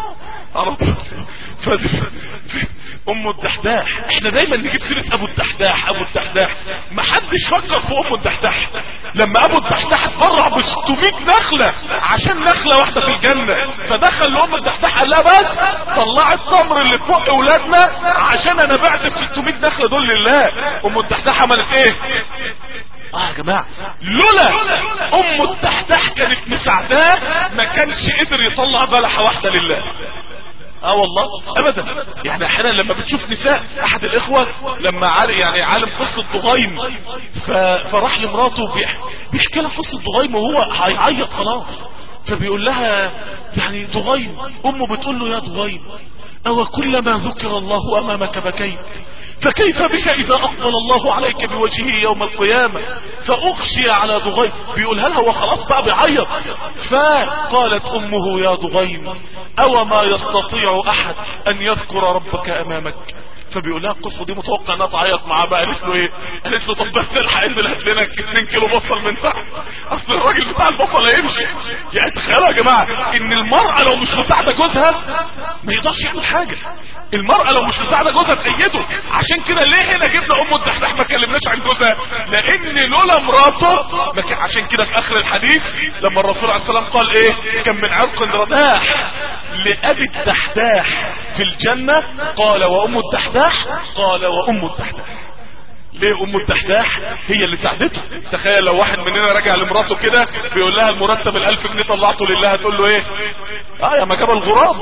ام الدحداح احنا دايما نجيب سيرة ابو الدحداح ابو الدحداح ما حدش فكر في ام الدحداح لما ابو الدحداح اتبرع ب 600 نخلة عشان نخلة واحدة في الجنة فدخل لام الدحداح قال لها بس طلع التمر اللي فوق اولادنا عشان انا بعت ال 600 نخلة دول لله ام الدحداح عملت ايه اه يا جماعة لولا ام الدحداح كانت مساعداه ما كانش قدر يطلع بلحة واحدة لله اه والله ابدا يعني احيانا لما بتشوف نساء احد الاخوة لما عارف يعني عالم قصة ضغيم ف... فراح لمراته بيح- بيحكي لها قصة ضغيم وهو هيعيط خلاص فبيقول لها يعني ضغيم امه بتقول له يا ضغيم او كلما ذكر الله امامك بكيت فكيف بك اذا اقبل الله عليك بوجهه يوم القيامة فاخشي على ضغيم بيقولها لها هو خلاص بقى بيعيط فقالت امه يا ضغيم او ما يستطيع احد ان يذكر ربك امامك فبيقول لها القصه دي متوقع انها تعيط معاه بقى قالت له ايه قالت له طب بس الحق انزل هات لنا 2 كيلو بصل من تحت اصل الراجل بتاع البصل هيمشي يعني تخيلوا يا جماعه ان المراه لو مش مساعده جوزها ما يقدرش يعمل حاجه المراه لو مش مساعده جوزها تأيده عشان كده ليه هنا جبنا ام الدحداح ما كلمناش عن جوزها لان لولا مراته ما كان عشان كده في اخر الحديث لما الرسول عليه السلام قال ايه كان من عرق رداح لابي الدحداح في الجنه قال وام الدحداح قال وام الدحداح ليه ام الدحداح هي اللي ساعدته تخيل لو واحد مننا راجع لمراته كده بيقول لها المرتب الالف جنيه طلعته لله هتقول له ايه اه يا ما جاب الغراب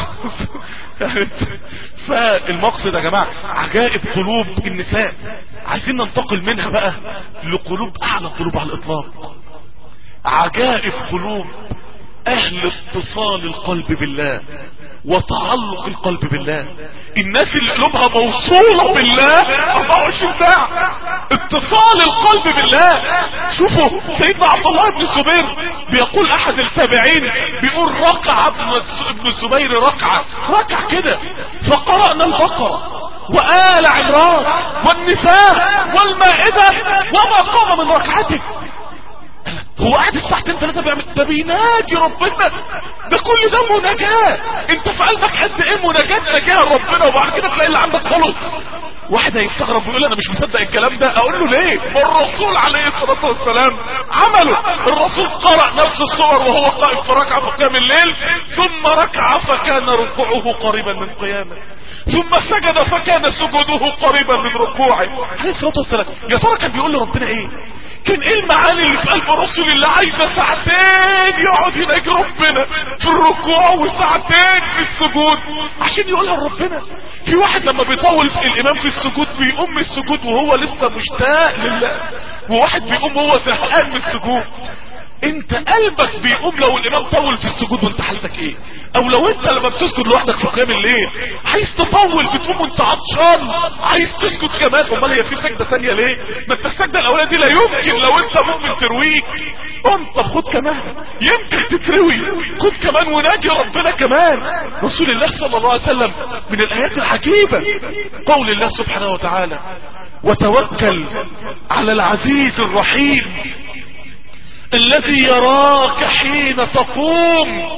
يعني فالمقصد يا جماعه عجائب قلوب النساء عايزين ننتقل منها بقى لقلوب اعلى قلوب على الاطلاق عجائب قلوب اهل اتصال القلب بالله وتعلق القلب بالله الناس اللي قلوبها موصولة بالله 24 ساعة اتصال القلب بالله شوفوا سيدنا عبد الله بن الزبير بيقول احد التابعين بيقول ركع ابن ابن الزبير ركعة ركع كده فقرأنا البقرة وآل عمران والنساء والمائدة وما قام من ركعته هو قاعد الساعتين ثلاثة بيعمل ده بيناجي ربنا ده كل ده مناجاة انت في قلبك قد ايه مناجاة نجاة ربنا وبعد كده تلاقي اللي عندك خلص واحد هيستغرب ويقول انا مش مصدق الكلام ده اقول له ليه ما الرسول عليه الصلاة والسلام عمله الرسول قرأ نفس الصور وهو قائم في ركعة في قيام الليل ثم ركع فكان ركوعه قريبا من قيامه ثم سجد فكان سجوده قريبا من ركوعه عليه الصلاة والسلام يا ترى كان بيقول لربنا ايه كان ايه المعاني اللي في قلب رسول الله عايزه ساعتين يقعد يناجي ربنا في الركوع وساعتين في السجود عشان يقولها لربنا في واحد لما بيطول في الامام في السجود بيقوم من السجود وهو لسه مشتاق لله وواحد بيقوم وهو زهقان من السجود انت قلبك بيقوم لو الامام طول في السجود وانت حالتك ايه او لو انت لما بتسجد لوحدك في قيام الليل عايز تطول بتقوم وانت عطشان عايز تسجد كمان امال هي في سجده ثانيه ليه ما انت السجده الاولانيه دي لا يمكن لو انت مؤمن ترويك قوم طب خد كمان يمكن تتروي خد كمان وناجي ربنا كمان رسول الله صلى الله عليه وسلم من الايات العجيبه قول الله سبحانه وتعالى وتوكل على العزيز الرحيم الذي يراك حين تقوم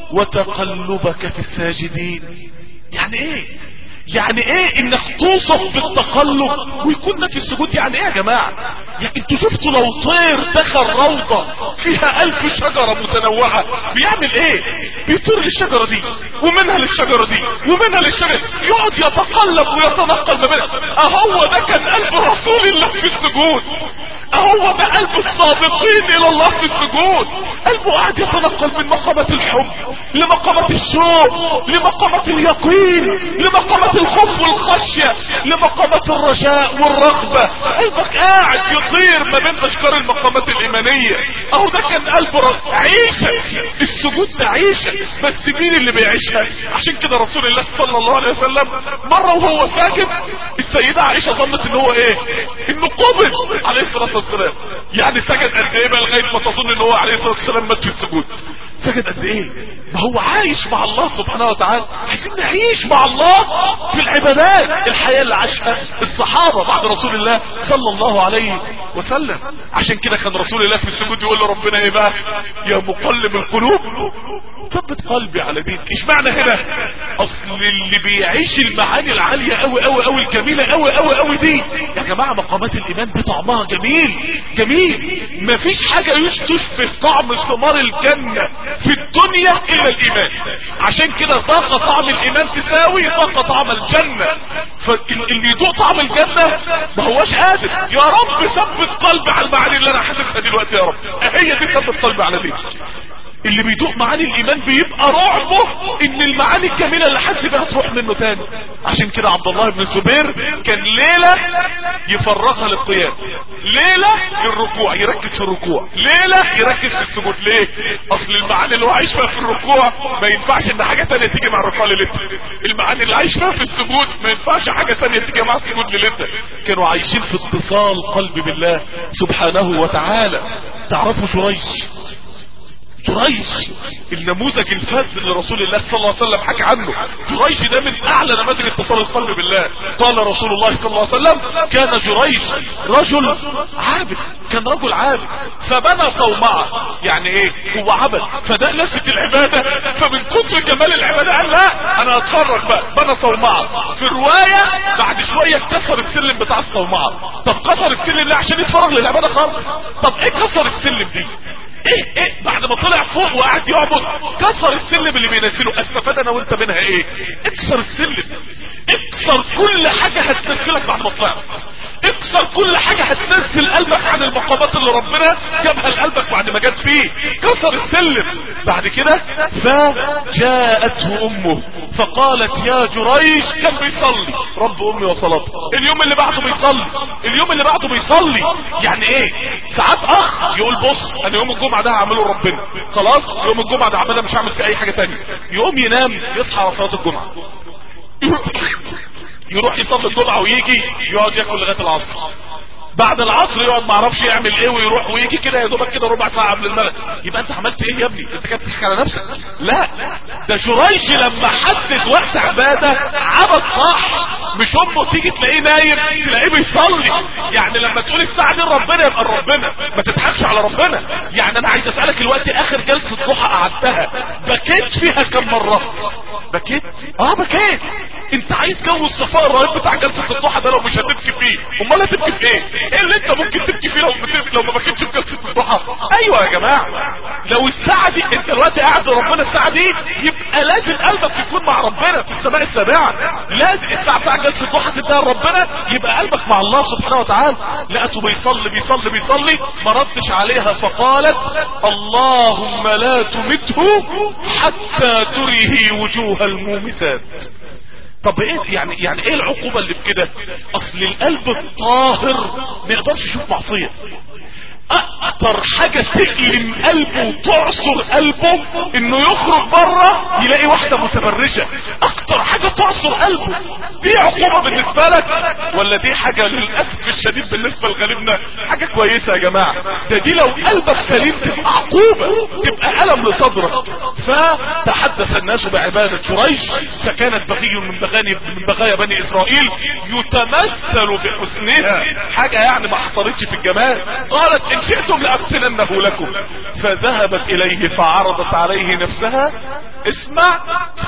وتقلبك في الساجدين يعني ايه يعني ايه انك توصف بالتقلب ويكون لك السجود يعني ايه يا جماعة يعني انتوا شفتوا لو طير دخل روضة فيها الف شجرة متنوعة بيعمل ايه بيطير للشجرة دي ومنها للشجرة دي ومنها للشجرة يقعد يتقلب ويتنقل ما بينها اهو ده كان قلب رسول الله في السجود اهو ده قلب الصادقين الى الله في السجود قلبه قاعد يتنقل من مقامة الحب لمقامة الشوق لمقامة اليقين لمقامة الخوف والخشية لمقامة الرجاء والرغبة قلبك قاعد يطير ما بين اشكار المقامات الايمانية اهو ده كان قلب ر- عيشة السجود ده عيشة بس مين اللي بيعيشها عشان كده رسول الله صلى الله عليه وسلم مرة وهو ساجد السيدة عائشة ظنت ان هو ايه انه قبض عليه الصلاة والسلام يعني سجد قد ايه بقى لغاية ما تظن ان هو عليه الصلاة والسلام مات في السجود سجد قد ايه ما هو عايش مع الله سبحانه وتعالى عايزين نعيش مع الله في العبادات الحياة اللي عاشها الصحابة بعد رسول الله صلى الله عليه وسلم عشان كده كان رسول الله في السجود يقول لربنا ايه بقى يا مقلب القلوب ثبت قلبي على دينك ايش معنى هنا اصل اللي بيعيش المعاني العالية قوي قوي قوي الجميلة قوي قوي قوي دي يا جماعة مقامات الايمان بطعمها جميل جميل مفيش حاجة يش- تشبه طعم ثمار الجنة في الدنيا الا الايمان عشان كده ذاق طعم الايمان تساوي ذاق طعم الجنة فاللي يدوق طعم الجنة ما هواش قادر يا رب ثبت قلبي على المعاني اللي انا حاسسها دلوقتي يا رب هي دي ثبت قلبي على دي اللي بيدوق معاني الايمان بيبقى رعبه ان المعاني الجميلة اللي حس بيها تروح منه تاني عشان كده عبد الله بن الزبير كان ليلة يفرغها للقيام ليلة للركوع يركز في الركوع ليلة يركز في السجود ليه اصل المعاني اللي هو عايش فيها في الركوع ما ينفعش ان حاجة تانية تيجي مع الركوع ليلتها المعاني اللي عايش فيها في السجود ما ينفعش حاجة تانية تيجي مع السجود ليلتها كانوا عايشين في اتصال قلب بالله سبحانه وتعالى تعرفوا شريش جريج النموذج الفذ اللي رسول الله صلى الله عليه وسلم حكى عنه جريج ده من اعلى نماذج اتصال القلب بالله قال رسول الله صلى الله عليه وسلم كان جريج رجل عابد كان رجل عابد فبنى صومعة يعني ايه هو عبد فده لفت العبادة فمن كتر جمال العبادة قال لا انا هتفرج بقى بنى صومعة في الرواية بعد شوية كسر السلم بتاع الصومعة طب كسر السلم ليه عشان يتفرغ للعبادة خالص طب ايه كسر السلم دي ايه ايه بعد ما طلع فوق وقعد يعبد كسر السلم اللي بينزله استفاد انا وانت منها ايه اكسر السلم اكسر كل حاجة هتنزلك بعد ما طلعت اكسر كل حاجة هتنزل قلبك عن المقامات اللي ربنا جابها لقلبك بعد ما جت فيه كسر السلم بعد كده فجاءته امه فقالت يا جريش كان بيصلي رب امي وصلاته اليوم اللي بعده بيصلي اليوم اللي بعده بيصلي يعني ايه ساعات اخ يقول بص انا يوم الجمعة ده هعمله ربنا خلاص يوم الجمعة ده عملها مش هعمل فيه اي حاجة تانية يقوم ينام يصحى على صلاة الجمعة يروح يصلي الجمعة ويجي يقعد ياكل لغاية العصر بعد العصر يقعد ما اعرفش يعمل ايه ويروح ويجي كده يا دوبك كده ربع ساعه قبل المغرب يبقى انت عملت ايه يا ابني انت كده بتضحك على نفسك لا ده جريش لما حدد وقت عباده عبد صح مش امه تيجي تلاقيه نايم تلاقيه بيصلي يعني لما تقول الساعه دي ربنا يبقى ربنا ما تضحكش على ربنا يعني انا عايز اسالك الوقت اخر جلسه ضحى قعدتها بكيت فيها كم مره بكيت اه بكيت انت عايز جو الصفاء الرهيب بتاع جلسه الضحى ده لو مش هتبكي فيه امال هتبكي في ايه ايه اللي انت ممكن تبكي فيه لو بتبكي لو ما بكيتش في جلسه الضحى ايوه يا جماعه لو الساعه دي انت دلوقتي قاعد لربنا الساعه دي يبقى لازم قلبك يكون مع ربنا في السماء السابعه لازم الساعه بتاع جلسه الضحى تديها لربنا يبقى قلبك مع الله سبحانه وتعالى لقيته بيصلي بيصلي بيصلي ما ردش عليها فقالت اللهم لا تمته حتى تريه وجوه المومسات طب ايه يعني يعني ايه العقوبة اللي بكده اصل القلب الطاهر ما يقدرش يشوف معصية اكتر حاجة تألم قلبه وتعصر قلبه انه يخرج بره يلاقي واحدة متبرجة اكتر حاجة تعصر قلبه دي عقوبة بالنسبة لك ولا دي حاجة للأسف الشديد بالنسبة لغالبنا حاجة كويسة يا جماعة ده دي لو قلبك سليم تبقى عقوبة تبقى ألم لصدرك فتحدث الناس بعبادة شريش فكانت بغي من بغاني من بغايا بني إسرائيل يتمثل بحسنها حاجة يعني ما حصلتش في الجمال قالت إن شئتم لأفتننه لكم فذهبت إليه فعرضت عليه نفسها اسمع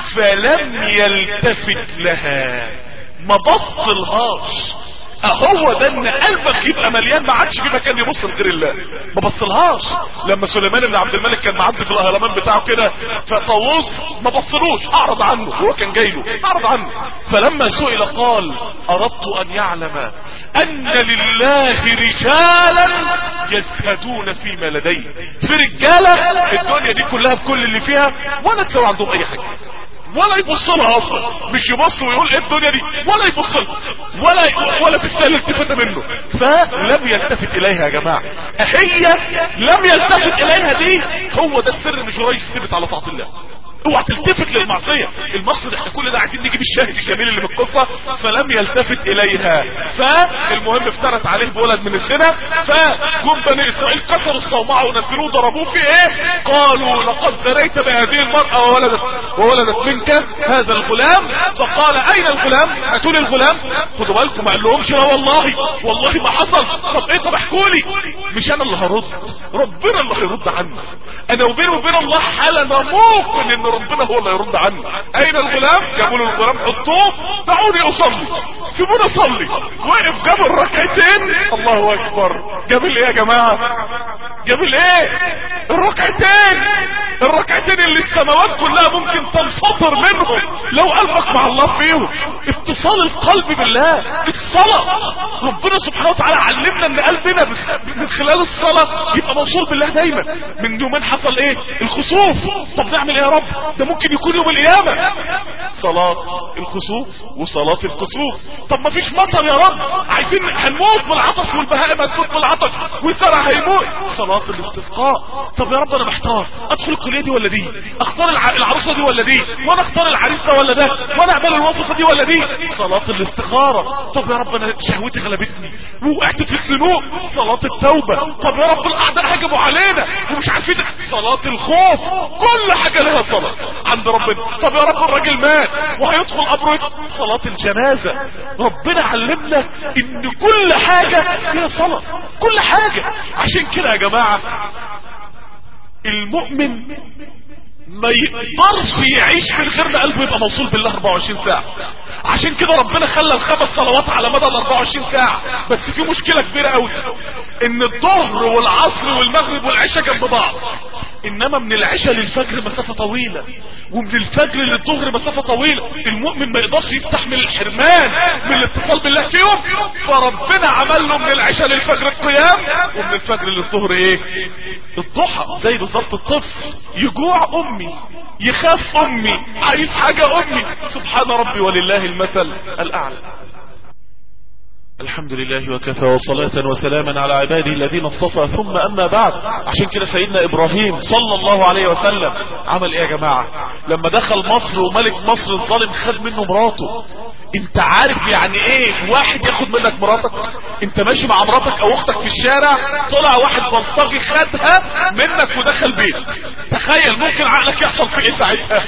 فلم يلتفت لها ما بصلهاش اهو ده ان قلبك يبقى مليان ما عادش في مكان يبص لغير الله ما بصلهاش لما سليمان بن عبد الملك كان معدي في الاهرمان بتاعه كده فطاووس ما بصلوش اعرض عنه هو كان جاي له اعرض عنه فلما سئل قال اردت ان يعلم ان لله رجالا يزهدون فيما لدي في رجاله الدنيا دي كلها بكل اللي فيها ولا تسوي عندهم اي حاجه ولا يبص لها اصلا مش يبص ويقول ايه الدنيا دي ولا يبص لها ولا ولا تستاهل التفاته منه فلم يلتفت اليها يا جماعه هي لم يلتفت اليها دي هو ده السر ان جريج ثبت على طاعه الله اوعى تلتفت للمعصيه المصر احنا كل ده عايزين نجيب الشاهد الجميل اللي من القصه فلم يلتفت اليها فالمهم افترت عليه بولد من الزنا فجم بني اسرائيل كسروا الصومعه ونزلوه ضربوه في ايه قالوا لقد زريت بهذه المراه وولدت وولدت منك هذا الغلام فقال اين الغلام هاتوا لي الغلام خدوا بالكم ما قال لهمش لا والله والله ما حصل طب ايه طب احكوا لي مش انا اللي هرد ربنا اللي هيرد عني انا وبيني وبين الله حاله ممكن ان ربنا هو اللي يرد عني اين الغلام جابوا له الغلام حطوه دعوني اصلي سيبوني اصلي وقف جاب الركعتين الله اكبر جاب الايه يا جماعه جاب الايه الركعتين الركعتين اللي السماوات كلها ممكن تنفطر منهم لو قلبك مع الله فيهم اتصال القلب بالله الصلاة ربنا سبحانه وتعالى علمنا ان قلبنا بس- من خلال الصلاة يبقى موصول بالله دايما من يومين حصل ايه الخسوف طب نعمل ايه يا رب ده ممكن يكون يوم القيامة صلاة الخسوف وصلاة الكسوف طب ما فيش مطر يا رب عايزين هنموت من العطش والبهائم هتموت من العطش والزرع هيموت صلاة الاستسقاء طب يا رب انا محتار ادخل الكلية دي ولا دي اختار الع- العروسة دي ولا دي وانا اختار العريس ده ولا ده وانا اقبل الوظيفة دي ولا دي صلاة الاستخارة طب يا رب انا شهوتي غلبتني ووقعت في الذنوب صلاة التوبة طب يا رب الاعداء هجموا علينا ومش عارفين صلاة الخوف كل حاجة لها صلاة عند ربنا طب يا رب الراجل مات وهيدخل قبره صلاة الجنازة ربنا علمنا ان كل حاجة فيها صلاة كل حاجة عشان كده يا جماعة المؤمن ما يقدرش يعيش من غير ما قلبه يبقى موصول بالله 24 ساعة عشان كده ربنا خلى الخمس صلوات على مدى ال 24 ساعة بس في مشكلة كبيرة قوي ان الظهر والعصر والمغرب والعشاء جنب بعض انما من العشاء للفجر مسافة طويلة ومن الفجر للظهر مسافة طويلة المؤمن ما يقدرش يستحمل الحرمان من الاتصال بالله فيهم فربنا عمل له من العشاء للفجر القيام ومن الفجر للظهر ايه الضحى زي بالظبط الطفل يجوع امي يخاف امي عايز حاجة امي سبحان ربي ولله المثل الاعلى الحمد لله وكفى وصلاة وسلاما على عباده الذين اصطفى ثم أما بعد عشان كده سيدنا إبراهيم صلى الله عليه وسلم عمل إيه يا جماعة لما دخل مصر وملك مصر الظالم خد منه مراته انت عارف يعني ايه واحد ياخد منك مراتك انت ماشي مع مراتك او اختك في الشارع طلع واحد بلطجي خدها منك ودخل بيتك تخيل ممكن عقلك يحصل في ايه ساعتها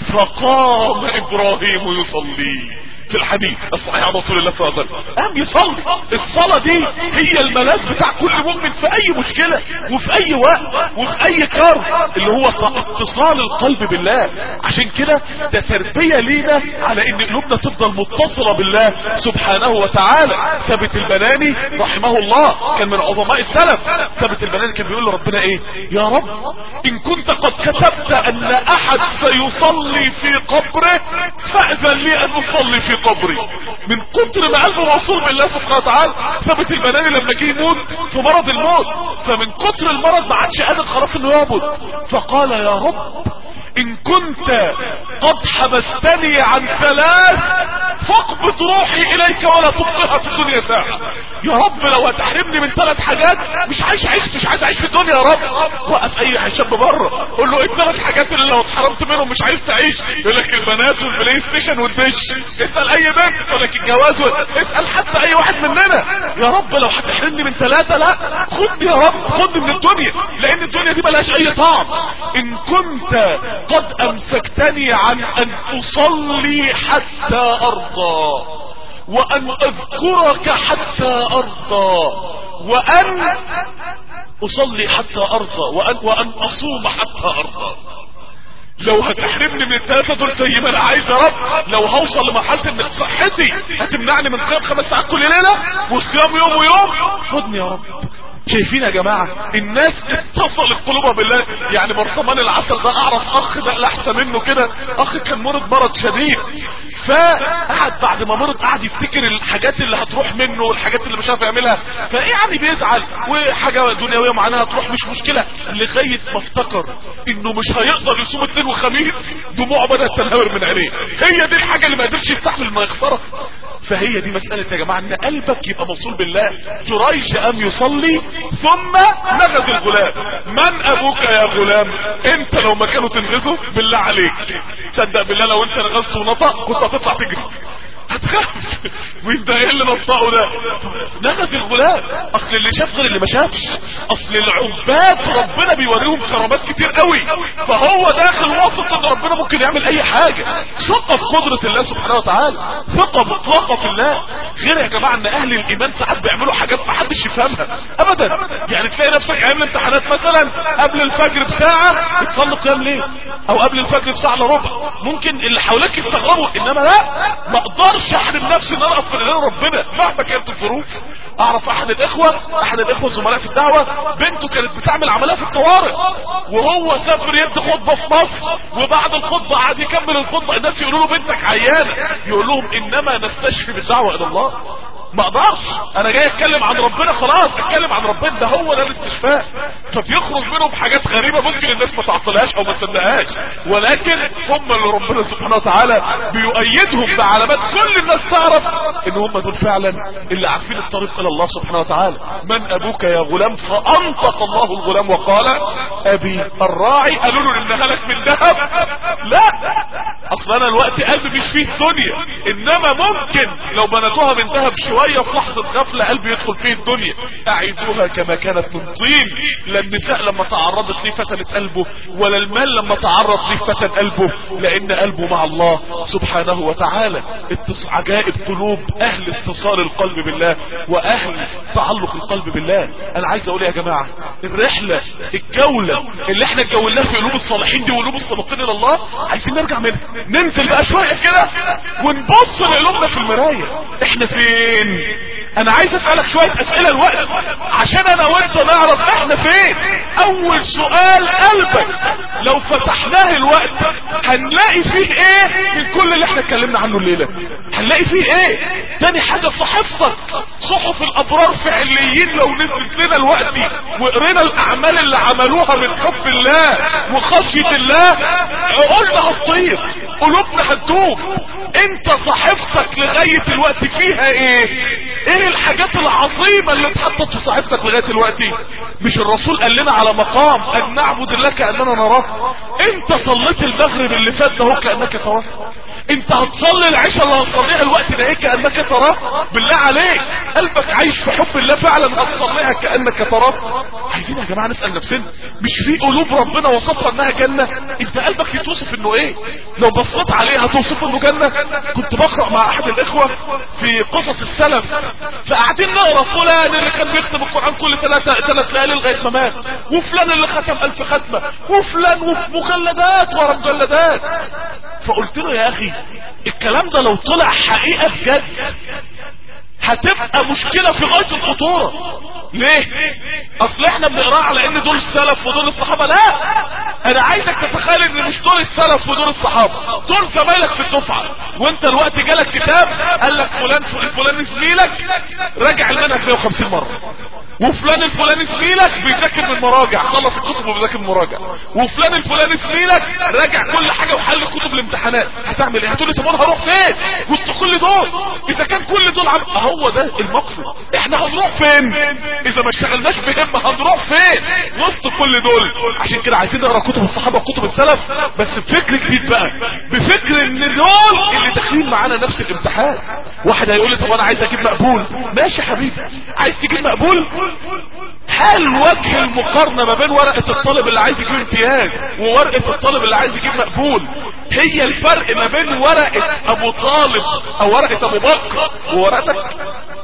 فقام ابراهيم يصلي في الحديث الصحيح عن رسول الله صلى الله عليه وسلم قام يصلي الصلاة دي هي الملاذ بتاع كل مؤمن في اي مشكلة وفي اي وقت وفي اي كرب اللي هو اتصال القلب بالله عشان كده ده تربية لينا على ان قلوبنا تفضل متصلة بالله سبحانه وتعالى ثابت البناني رحمه الله كان من عظماء السلف ثابت البناني كان بيقول لربنا ايه يا رب ان كنت قد كتبت ان احد سيصلي في قبره فاذن لي ان اصلي في قبري من كتر ما قلبه موصول بالله سبحانه وتعالى ثابت البناني لما جه يموت في مرض الموت فمن كتر المرض ما عادش قادر خلاص انه يعبد فقال يا رب ان كنت قد حبستني عن ثلاث فاقبض روحي اليك ولا تبقها في الدنيا ساعة يا رب لو هتحرمني من ثلاث حاجات مش عايش عيش مش عايز اعيش في الدنيا يا رب وقف اي شاب بره قول له ايه الثلاث حاجات اللي لو اتحرمت منهم مش عايز تعيش يقول لك البنات والبلاي ستيشن والدش اسال اي بنت تقول لك الجواز و... اسال حتى اي واحد مننا يا رب لو هتحرمني من ثلاثة لا خدني يا رب خدني من الدنيا لان الدنيا دي ملهاش اي طعم ان كنت قد امسكتني عن ان اصلي حتى ارضى وان اذكرك حتى ارضى وان اصلي حتى ارضى وان, وأن اصوم حتى ارضى لو هتحرمني من الثلاثة دول زي ما انا عايز يا رب لو هوصل لمرحلة ان صحتي هتمنعني من قيام خمس ساعات كل ليلة وصيام يوم ويوم خدني يا رب شايفين يا جماعة الناس اتصلت قلوبها بالله يعني برطمان العسل ده اعرف اخ ده الاحسن منه كده اخ كان مرض مرض شديد فقعد بعد ما مرض قعد يفتكر الحاجات اللي هتروح منه والحاجات اللي مش عارف يعملها فايه يعني بيزعل وحاجة دنيوية معناها تروح مش مشكلة لغاية ما افتكر انه مش هيقدر يصوم اثنين وخميس دموعه بدأت تنهمر من عينيه هي دي الحاجة اللي ما قدرش يستحمل المغفرة فهي دي مسألة يا جماعة ان قلبك يبقى موصول بالله جريج قام يصلي ثم نغز الغلام من ابوك يا غلام انت لو مكانه تنغزه بالله عليك تصدق بالله لو انت نغزته ونطق كنت هتطلع تجري هتخاف مين ده ايه اللي نطقه ده نغز الغلام اصل اللي شاف غير اللي ما شافش اصل العباد ربنا بيوريهم كرامات كتير قوي فهو داخل واثق ان ربنا ممكن يعمل اي حاجة ثقة في قدرة الله سبحانه وتعالى ثقة مطلقة في الله غير يا جماعة ان اهل الايمان ساعات بيعملوا حاجات ما حدش يفهمها ابدا يعني تلاقي نفسك ايام الامتحانات مثلا قبل الفجر بساعة بتصلي قيام ليل او قبل الفجر بساعة الا ربع ممكن اللي حواليك يستغربوا انما لا ما اقدرش اقدرش احرم نفسي ان انا اقف بين ربنا مهما كانت الظروف اعرف احد الاخوه احد الاخوه الزملاء في الدعوه بنته كانت بتعمل عمليه في الطوارئ وهو سافر يدي خطبه في مصر وبعد الخطبه قعد يكمل الخطبه الناس يقولوا له بنتك عيانه يقول لهم انما نستشفي بالدعوه الى الله ما اقدرش انا جاي اتكلم عن ربنا خلاص اتكلم عن ربنا ده هو ده الاستشفاء فبيخرج منهم حاجات غريبه ممكن الناس ما تعقلهاش او ما تصدقهاش ولكن هم اللي ربنا سبحانه وتعالى بيؤيدهم بعلامات كل الناس تعرف ان هم دول فعلا اللي عارفين الطريق الى الله سبحانه وتعالى من ابوك يا غلام فانطق الله الغلام وقال ابي الراعي قالوا له ان هلك من ذهب لا اصل انا الوقت قلبي مش فيه الدنيا انما ممكن لو بنتوها من ذهب شويه في لحظه غفله قلبي يدخل فيه الدنيا اعيدوها كما كانت من طين لا النساء لما تعرضت لي فتنت قلبه ولا المال لما تعرض لي فتن قلبه لان قلبه مع الله سبحانه وتعالى اتص... عجائب قلوب اهل اتصال القلب بالله واهل تعلق القلب بالله انا عايز اقول يا جماعه الرحله الجوله اللي احنا اتجولناها في قلوب الصالحين دي وقلوب السابقين الى الله عايزين نرجع منها ننزل بقى شويه كده ونبص لقلوبنا في المرايه احنا فين انا عايز اسالك شويه اسئله الوقت عشان انا وانت نعرف احنا فين اول سؤال قلبك لو فتحناه الوقت هنلاقي فيه ايه من كل اللي احنا اتكلمنا عنه الليله هنلاقي فيه ايه تاني حاجه صحيفتك صحف الابرار فعليين لو نزلت لنا الوقت وقرينا الاعمال اللي عملوها من حب الله وخشيه الله عقولنا هتطير قلوبنا هتدوب انت صحيفتك لغايه الوقت فيها ايه ايه الحاجات العظيمة اللي اتحطت في صحيفتك لغاية دلوقتي مش الرسول قال لنا على مقام ان نعبد الله كأننا نراه انت صليت المغرب اللي فات ده هو كأنك تراه انت هتصلي العشاء اللي هتصليها الوقت ده ايه كأنك تراه بالله عليك قلبك عايش في حب الله فعلا هتصليها كأنك تراه عايزين يا جماعة نسأل نفسنا مش في قلوب ربنا وصفها انها جنة انت قلبك يتوصف انه ايه لو بصيت عليه هتوصفه انه جنة كنت بقرأ مع احد الاخوة في قصص السلف فقاعدين نقرا فلان اللي كان بيختم القران كل ثلاثة ثلاث ليالي لغايه ما مات وفلان اللي ختم ألف ختمه وفلان وفي مخلدات ورا مجلدات فقلت له يا اخي الكلام ده لو طلع حقيقه بجد هتبقى مشكلة في غاية الخطورة ليه اصل احنا بنقراه على ان دول السلف ودول الصحابة لا انا عايزك تتخيل ان مش دول السلف ودول الصحابة دول زمايلك في الدفعة وانت الوقت جالك كتاب قال لك فلان الفلاني زميلك راجع المنهج 150 مرة وفلان الفلاني زميلك بيذاكر من مراجع خلص الكتب وبيذاكر من مراجع وفلان الفلاني زميلك راجع كل حاجة وحل كتب الامتحانات هتعمل ايه هتقول لي طب انا هروح فين وسط كل دول اذا كان كل دول عم... هو ده المقصد احنا هنروح فين اذا ما اشتغلناش بهمة هنروح فين وسط كل دول عشان كده عايزين نقرا كتب الصحابة وكتب السلف بس بفكر جديد بقى بفكر ان دول اللي داخلين معانا نفس الامتحان واحد هيقول لي طب انا عايز اجيب مقبول ماشي يا حبيبي عايز تجيب مقبول هل وجه المقارنة ما بين ورقة الطالب اللي عايز يجيب امتياز وورقة الطالب اللي عايز يجيب مقبول هي الفرق ما بين ورقة ابو طالب او ورقة ابو بكر وورقتك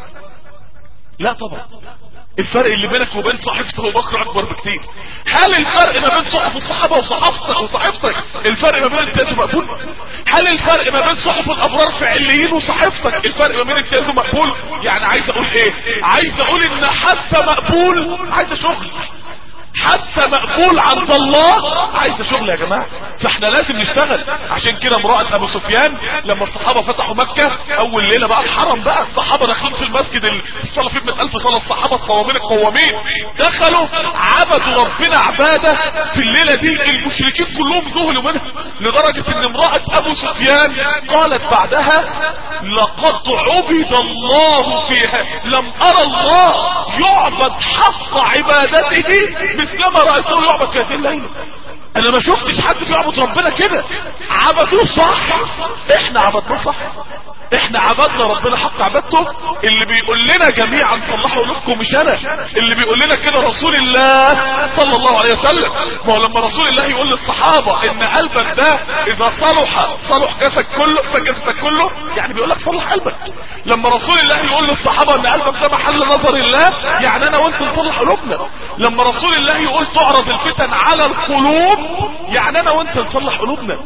لا طبعا الفرق اللي بينك وبين صحيفة ابو بكر اكبر بكتير هل الفرق ما بين صحف الصحابة وصحافتك وصحيفتك الفرق ما بين امتياز ومقبول هل الفرق ما بين صحف الابرار فعليين وصحيفتك الفرق ما بين امتياز ومقبول يعني عايز اقول ايه عايز اقول ان حتى مقبول عايز شغل حتى مقبول عند الله عايز شغل يا جماعة فاحنا لازم نشتغل عشان كده امرأة ابو سفيان لما الصحابة فتحوا مكة اول ليلة بقى الحرم بقى الصحابة داخلين في المسجد الصلاة فيه من الف صلاة الصحابة القوامين القوامين دخلوا عبدوا ربنا عبادة في الليلة دي المشركين كلهم ذهلوا منها لدرجة ان امرأة ابو سفيان قالت بعدها لقد عبد الله فيها لم ارى الله يعبد حق عبادته مثلما رأيته يعبد في هذه الليلة انا ما شفتش حد بيعبد ربنا كده عبدوه صح احنا عبدناه صح احنا عبدنا ربنا حق عبادته اللي بيقول لنا جميعا صلحوا قلوبكم مش انا اللي بيقول لنا كده رسول الله صلى الله عليه وسلم ما هو لما رسول الله يقول للصحابة ان قلبك ده اذا صلح صلح جسدك كله فجسدك كله يعني بيقول لك صلح قلبك لما رسول الله يقول للصحابة ان قلبك ده محل نظر الله يعني انا وانت نصلح قلوبنا لما رسول الله يقول تعرض الفتن على القلوب يعني انا وانت نصلح قلوبنا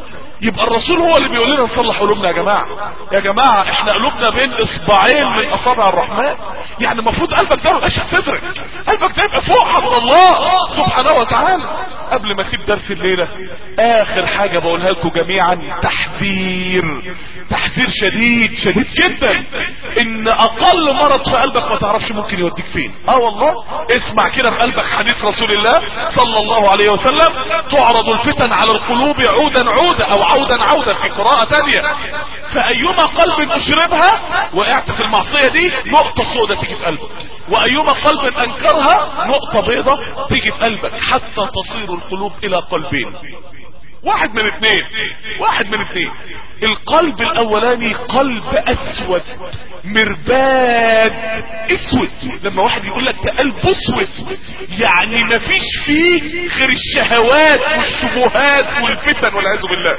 يبقى الرسول هو اللي بيقول لنا نصلح قلوبنا يا جماعة يا جماعة احنا قلوبنا بين اصبعين من اصابع الرحمن يعني المفروض قلبك ده ما يبقاش صدرك قلبك ده يبقى فوق عند الله سبحانه وتعالى قبل ما اسيب درس الليلة اخر حاجة بقولها لكم جميعا تحذير تحذير شديد شديد جدا ان اقل مرض في قلبك ما تعرفش ممكن يوديك فين اه والله اسمع كده في قلبك حديث رسول الله صلى الله عليه وسلم تعرض الفتن على القلوب عودا عودا او عودا عودا في قراءة تانية فايما قلب اشربها وقعت في المعصية دي نقطة سودة تيجي في قلبك وايما قلب انكرها نقطة بيضة تيجي في قلبك حتى تصير القلوب الى قلبين واحد من اثنين واحد من اثنين القلب الاولاني قلب اسود مرباد اسود لما واحد يقول لك ده قلب اسود يعني مفيش فيه غير الشهوات والشبهات والفتن والعياذ بالله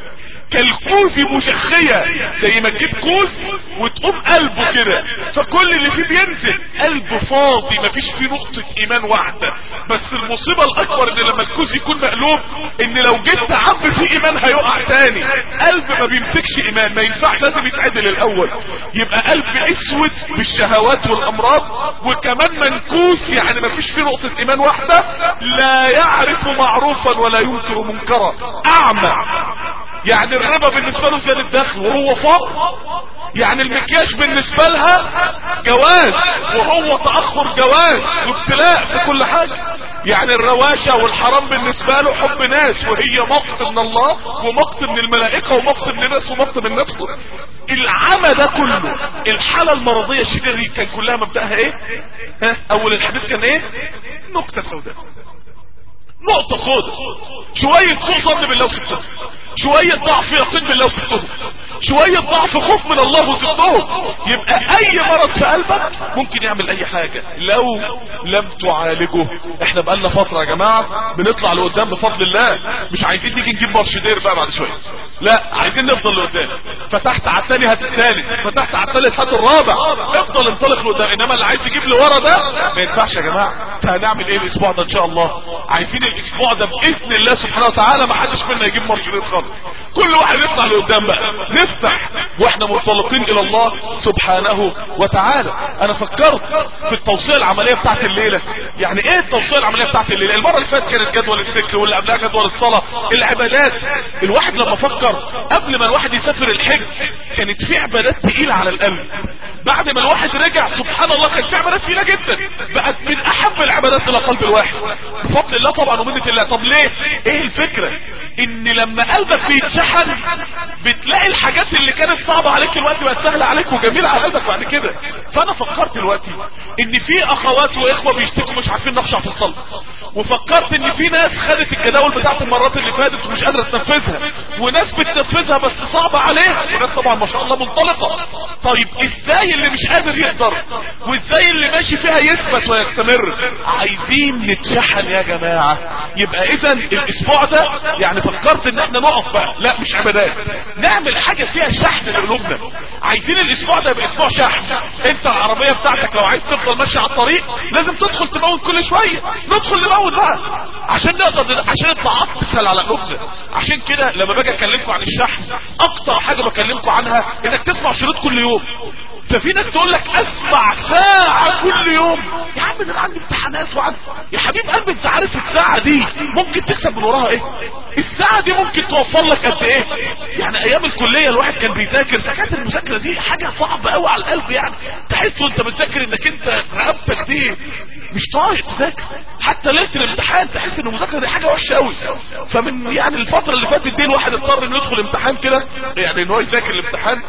كالكوز مشخية زي ما تجيب كوز وتقوم قلبه كده فكل اللي فيه بينزل قلب فاضي مفيش فيه نقطة ايمان واحدة بس المصيبة الاكبر ان لما الكوز يكون مقلوب ان لو جبت عب فيه ايمان هيقع تاني قلب ما بيمسكش ايمان ما ينفعش لازم يتعدل الاول يبقى قلب اسود بالشهوات والامراض وكمان منكوس يعني مفيش فيه نقطة ايمان واحدة لا يعرف معروفا ولا ينكر منكرا اعمى يعني الربا بالنسبة له زيادة دخل وهو فقر يعني المكياج بالنسبة لها جواز وهو تأخر جواز وابتلاء في كل حاجة يعني الرواشة والحرام بالنسبة له حب ناس وهي مقت من الله ومقت من الملائكة ومقت من الناس ومقت من نفسه العمى ده كله الحالة المرضية الشديدة دي كان كلها مبدأها ايه ها اول الحديث كان ايه نقطة سوداء نقطة سوداء شوية سوء ظن بالله وسبتهم شوية ضعف يقين بالله وسبتهم شوية ضعف خوف من الله وسبتهم يبقى اي مرض في قلبك ممكن يعمل اي حاجة لو لم تعالجه احنا بقالنا فترة يا جماعة بنطلع لقدام بفضل الله مش عايزين نيجي نجيب مرشدير بقى بعد شوية لا عايزين نفضل لقدام فتحت على التاني هات التالت فتحت على التالت هات الرابع افضل انطلق لقدام انما اللي عايز يجيب لورا ده ما ينفعش يا جماعة فهنعمل ايه الاسبوع ده ان شاء الله عايزين الاسبوع ده باذن الله سبحانه وتعالى ما حدش منا يجيب مرشدين خالص كل واحد يطلع لقدام بقى نفتح واحنا منطلقين الى الله سبحانه وتعالى انا فكرت في التوصية العملية بتاعت الليلة يعني ايه التوصية العملية بتاعت الليلة المرة اللي فاتت كانت جدول الذكر واللي قبلها جدول الصلاة العبادات الواحد لما فكر قبل ما الواحد يسافر الحج كانت في عبادات تقيلة على القلب بعد ما الواحد رجع سبحان الله كانت في عبادات تقيلة جدا بقت من احب العبادات الى قلب الواحد بفضل الله طبعا ومنة الله طب ليه ايه الفكرة ان لما قلبك بيتشحن بتلاقي الحاجات اللي كانت صعبة عليك الوقت بقت سهلة عليك وجميلة على قلبك بعد كده فانا فكرت دلوقتي ان في اخوات واخوة بيشتكوا مش عارفين نخشع في الصلاة وفكرت ان في ناس خدت الجداول بتاعت المرات اللي فاتت ومش قادرة تنفذها وناس بتنفذها بس صعبة عليها وناس طبعا ما شاء الله منطلقة طيب ازاي اللي مش قادر يقدر وازاي اللي ماشي فيها يثبت ويستمر عايزين نتشحن يا جماعة يبقى اذا الاسبوع ده يعني فكرت ان احنا نقف بقى لا مش عبادات نعمل حاجة فيها شحن لقلوبنا عايزين الاسبوع ده يبقى اسبوع شحن انت العربية بتاعتك لو عايز تفضل ماشي على الطريق لازم تدخل تموت كل شوية ندخل نموت بقى عشان نقدر عشان الطاعات تسهل على قلوبنا عشان كده لما باجي اكلمكم عن الشحن اكتر حاجة بكلمكم عنها انك تسمع شريط كل يوم ففي ناس تقول لك اسمع ساعة كل يوم يا عم ده انا عندي امتحانات وعندي يا حبيب قلبي انت عارف الساعة دي ممكن تكسب من وراها ايه الساعة دي ممكن توفر لك قد ايه يعني ايام الكلية الواحد كان بيذاكر فكانت المذاكرة دي حاجة صعبة قوي على القلب يعني تحس وانت بتذاكر انك انت رقبتك دي مش طايق تذاكر حتى ليله الامتحان تحس ان المذاكره دي حاجه وحشه قوي فمن يعني الفتره اللي فاتت دي الواحد اضطر انه يدخل امتحان كده يعني ان هو يذاكر الامتحان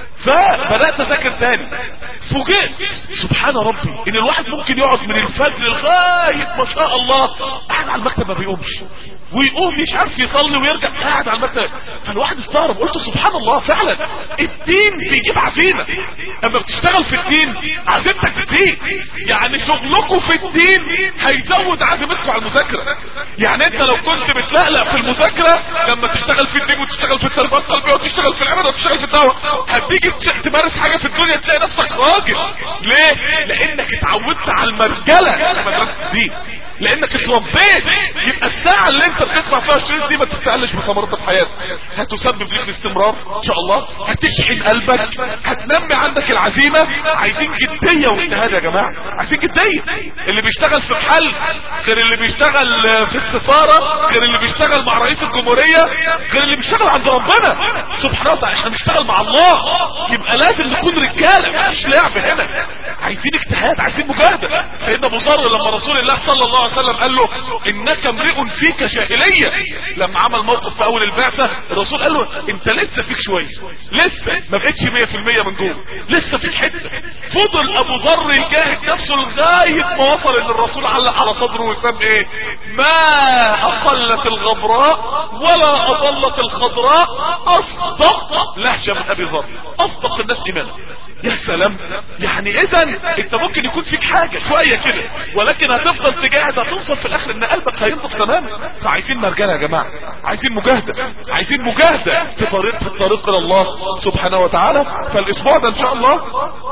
فبدات اذاكر تاني فوجئت سبحان ربي ان الواحد ممكن يقعد من الفجر لغايه ما شاء الله قاعد على المكتب ما بيقومش ويقوم مش عارف يصلي ويرجع قاعد على المكتب فالواحد استغرب قلت سبحان الله فعلا الدين بيجيب عزيمه اما بتشتغل في الدين عزيمتك بتزيد يعني شغلكم في الدين هيزود عزيمتكم على المذاكره يعني انت لو كنت بتلقلق في المذاكره لما تشتغل في الدين وتشتغل في التربيه القلبيه وتشتغل في العباده وتشتغل في الدعوه هتيجي تمارس حاجه في الدنيا تلاقي نفسك راجل ليه لانك اتعودت على المرجله في مدرسه الدين لانك اتربيت يبقى الساعة اللي انت بتسمع فيها الشريط دي ما تستقلش بثمرتها في حياتك هتسبب ليك الاستمرار ان شاء الله هتشحن قلبك هتنمي عندك العزيمة عايزين جدية واجتهاد يا جماعة عايزين جدية اللي بيشتغل في محل غير اللي بيشتغل في السفارة غير اللي بيشتغل مع رئيس الجمهورية غير اللي بيشتغل عند ربنا سبحانه وتعالى احنا بنشتغل مع الله يبقى لازم نكون رجالة مفيش لعب هنا عايزين اجتهاد عايزين مجاهدة سيدنا ابو ذر لما رسول الله صلى الله عليه وسلم قال له انك امرئ فيك جاهلية لما عمل موقف في اول البعثة الرسول قال له انت لسه فيك شوية لسه ما بقتش 100% من جوه لسه فيك حتة فضل ابو ذر يجاهد نفسه لغاية ما وصل ان الرسول علق على صدره وسام ايه ما اقلت الغبراء ولا اضلت الخضراء اصدق لهجة من ابي ذر اصدق الناس ايمانا يا سلام يعني اذا انت ممكن يكون فيك حاجة شوية كده ولكن هتفضل تجاهد هتوصل في الاخر ان قلبك هينضف تماما فعايزين مرجله يا جماعة عايزين مجاهدة عايزين مجاهدة في طريق في الطريق الى الله سبحانه وتعالى فالاسبوع ده ان شاء الله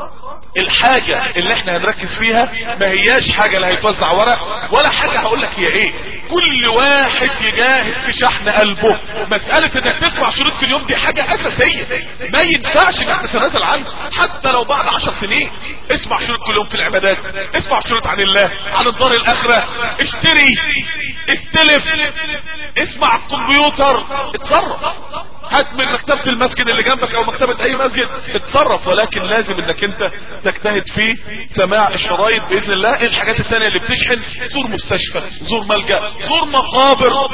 الحاجة اللي احنا هنركز فيها ما هياش حاجة اللي هيتوزع ورق ولا حاجة هقول لك هي ايه كل واحد يجاهد في شحن قلبه مسألة انك تسمع شروط في اليوم دي حاجة اساسية ما ينفعش انك تتنازل عنها حتى لو بعد عشر سنين اسمع شروط كل يوم في العبادات اسمع شروط عن الله عن الدار الاخرة اشتري استلف اسمع الكمبيوتر اتصرف هات من مكتبة المسجد اللي جنبك او مكتبة اي مسجد اتصرف ولكن لازم انك انت تجتهد في سماع الشرايط باذن الله ايه الحاجات التانية اللي بتشحن زور مستشفى زور ملجأ زور مقابر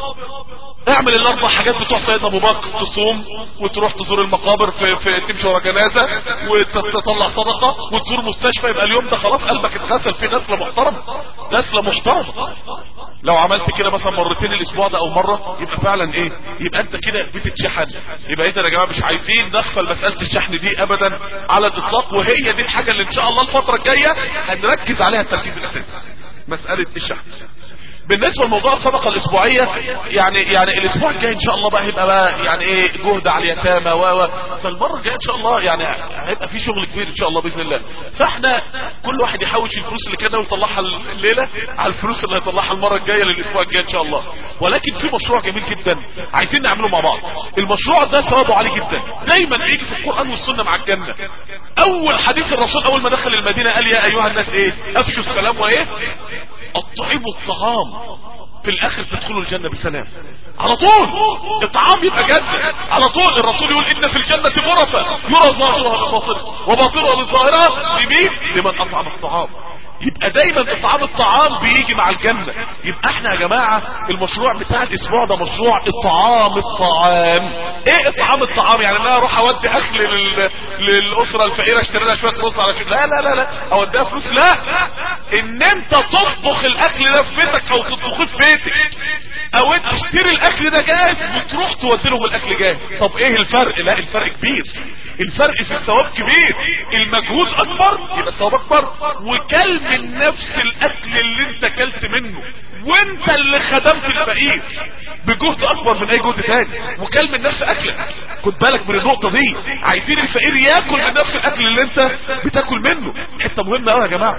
اعمل الاربع حاجات بتوع سيدنا ابو بكر تصوم وتروح تزور المقابر في, في تمشي ورا جنازه وتطلع صدقه وتزور مستشفى يبقى اليوم ده خلاص قلبك اتغسل في غسله محترمه غسله محترمه لو عملت كده مثلا مرتين الاسبوع ده او مره يبقى فعلا ايه يبقى انت كده بتتشحن يبقى اذا يا جماعه مش عايزين نغفل مساله الشحن دي ابدا على الاطلاق وهي دي الحاجه اللي ان شاء الله الفتره الجايه هنركز عليها التركيز الاساسي مساله الشحن بالنسبة لموضوع الصدقة الاسبوعية يعني يعني الاسبوع الجاي ان شاء الله بقى هيبقى بقى يعني ايه جهد على اليتامى و فالمرة الجاية ان شاء الله يعني هيبقى في شغل كبير ان شاء الله باذن الله فاحنا كل واحد يحوش الفلوس اللي كان ناوي يطلعها الليلة على الفلوس اللي هيطلعها المرة الجاية للاسبوع الجاي ان شاء الله ولكن في مشروع جميل جدا عايزين نعمله مع بعض المشروع ده ثوابه عالي جدا دايما بيجي في القرآن والسنة مع الجنة اول حديث الرسول اول ما دخل المدينة قال يا ايها الناس ايه افشوا السلام وايه اطعموا الطعام في الاخر تدخلوا الجنة بسلام على طول الطعام يبقى جنة على طول الرسول يقول ان في الجنة غرفة يرى ظاهرها من باطنها وباطنها من ظاهرها لمين لمن اطعم الطعام يبقى دايما اطعام الطعام بيجي مع الجنة يبقى احنا يا جماعة المشروع بتاع الاسبوع ده مشروع اطعام الطعام ايه اطعام الطعام يعني انا اروح اودي اكل لل... للاسرة الفقيرة اشتري لها شوية رز على شوية لا لا لا لا اوديها فلوس لا ان انت تطبخ الاكل ده في بيتك او تطبخه في بيتك او انت تشتري الاكل ده جاهز وتروح تودي لهم الاكل جاهز طب ايه الفرق لا الفرق كبير الفرق في الثواب كبير المجهود اكبر يبقى الثواب اكبر وكل من نفس الاكل اللي انت كلت منه وانت اللي خدمت الفقير بجهد اكبر من اي جهد تاني وكل من نفس اكلك خد بالك من النقطه دي عايزين الفقير ياكل من نفس الاكل اللي انت بتاكل منه حته مهمه قوي يا جماعه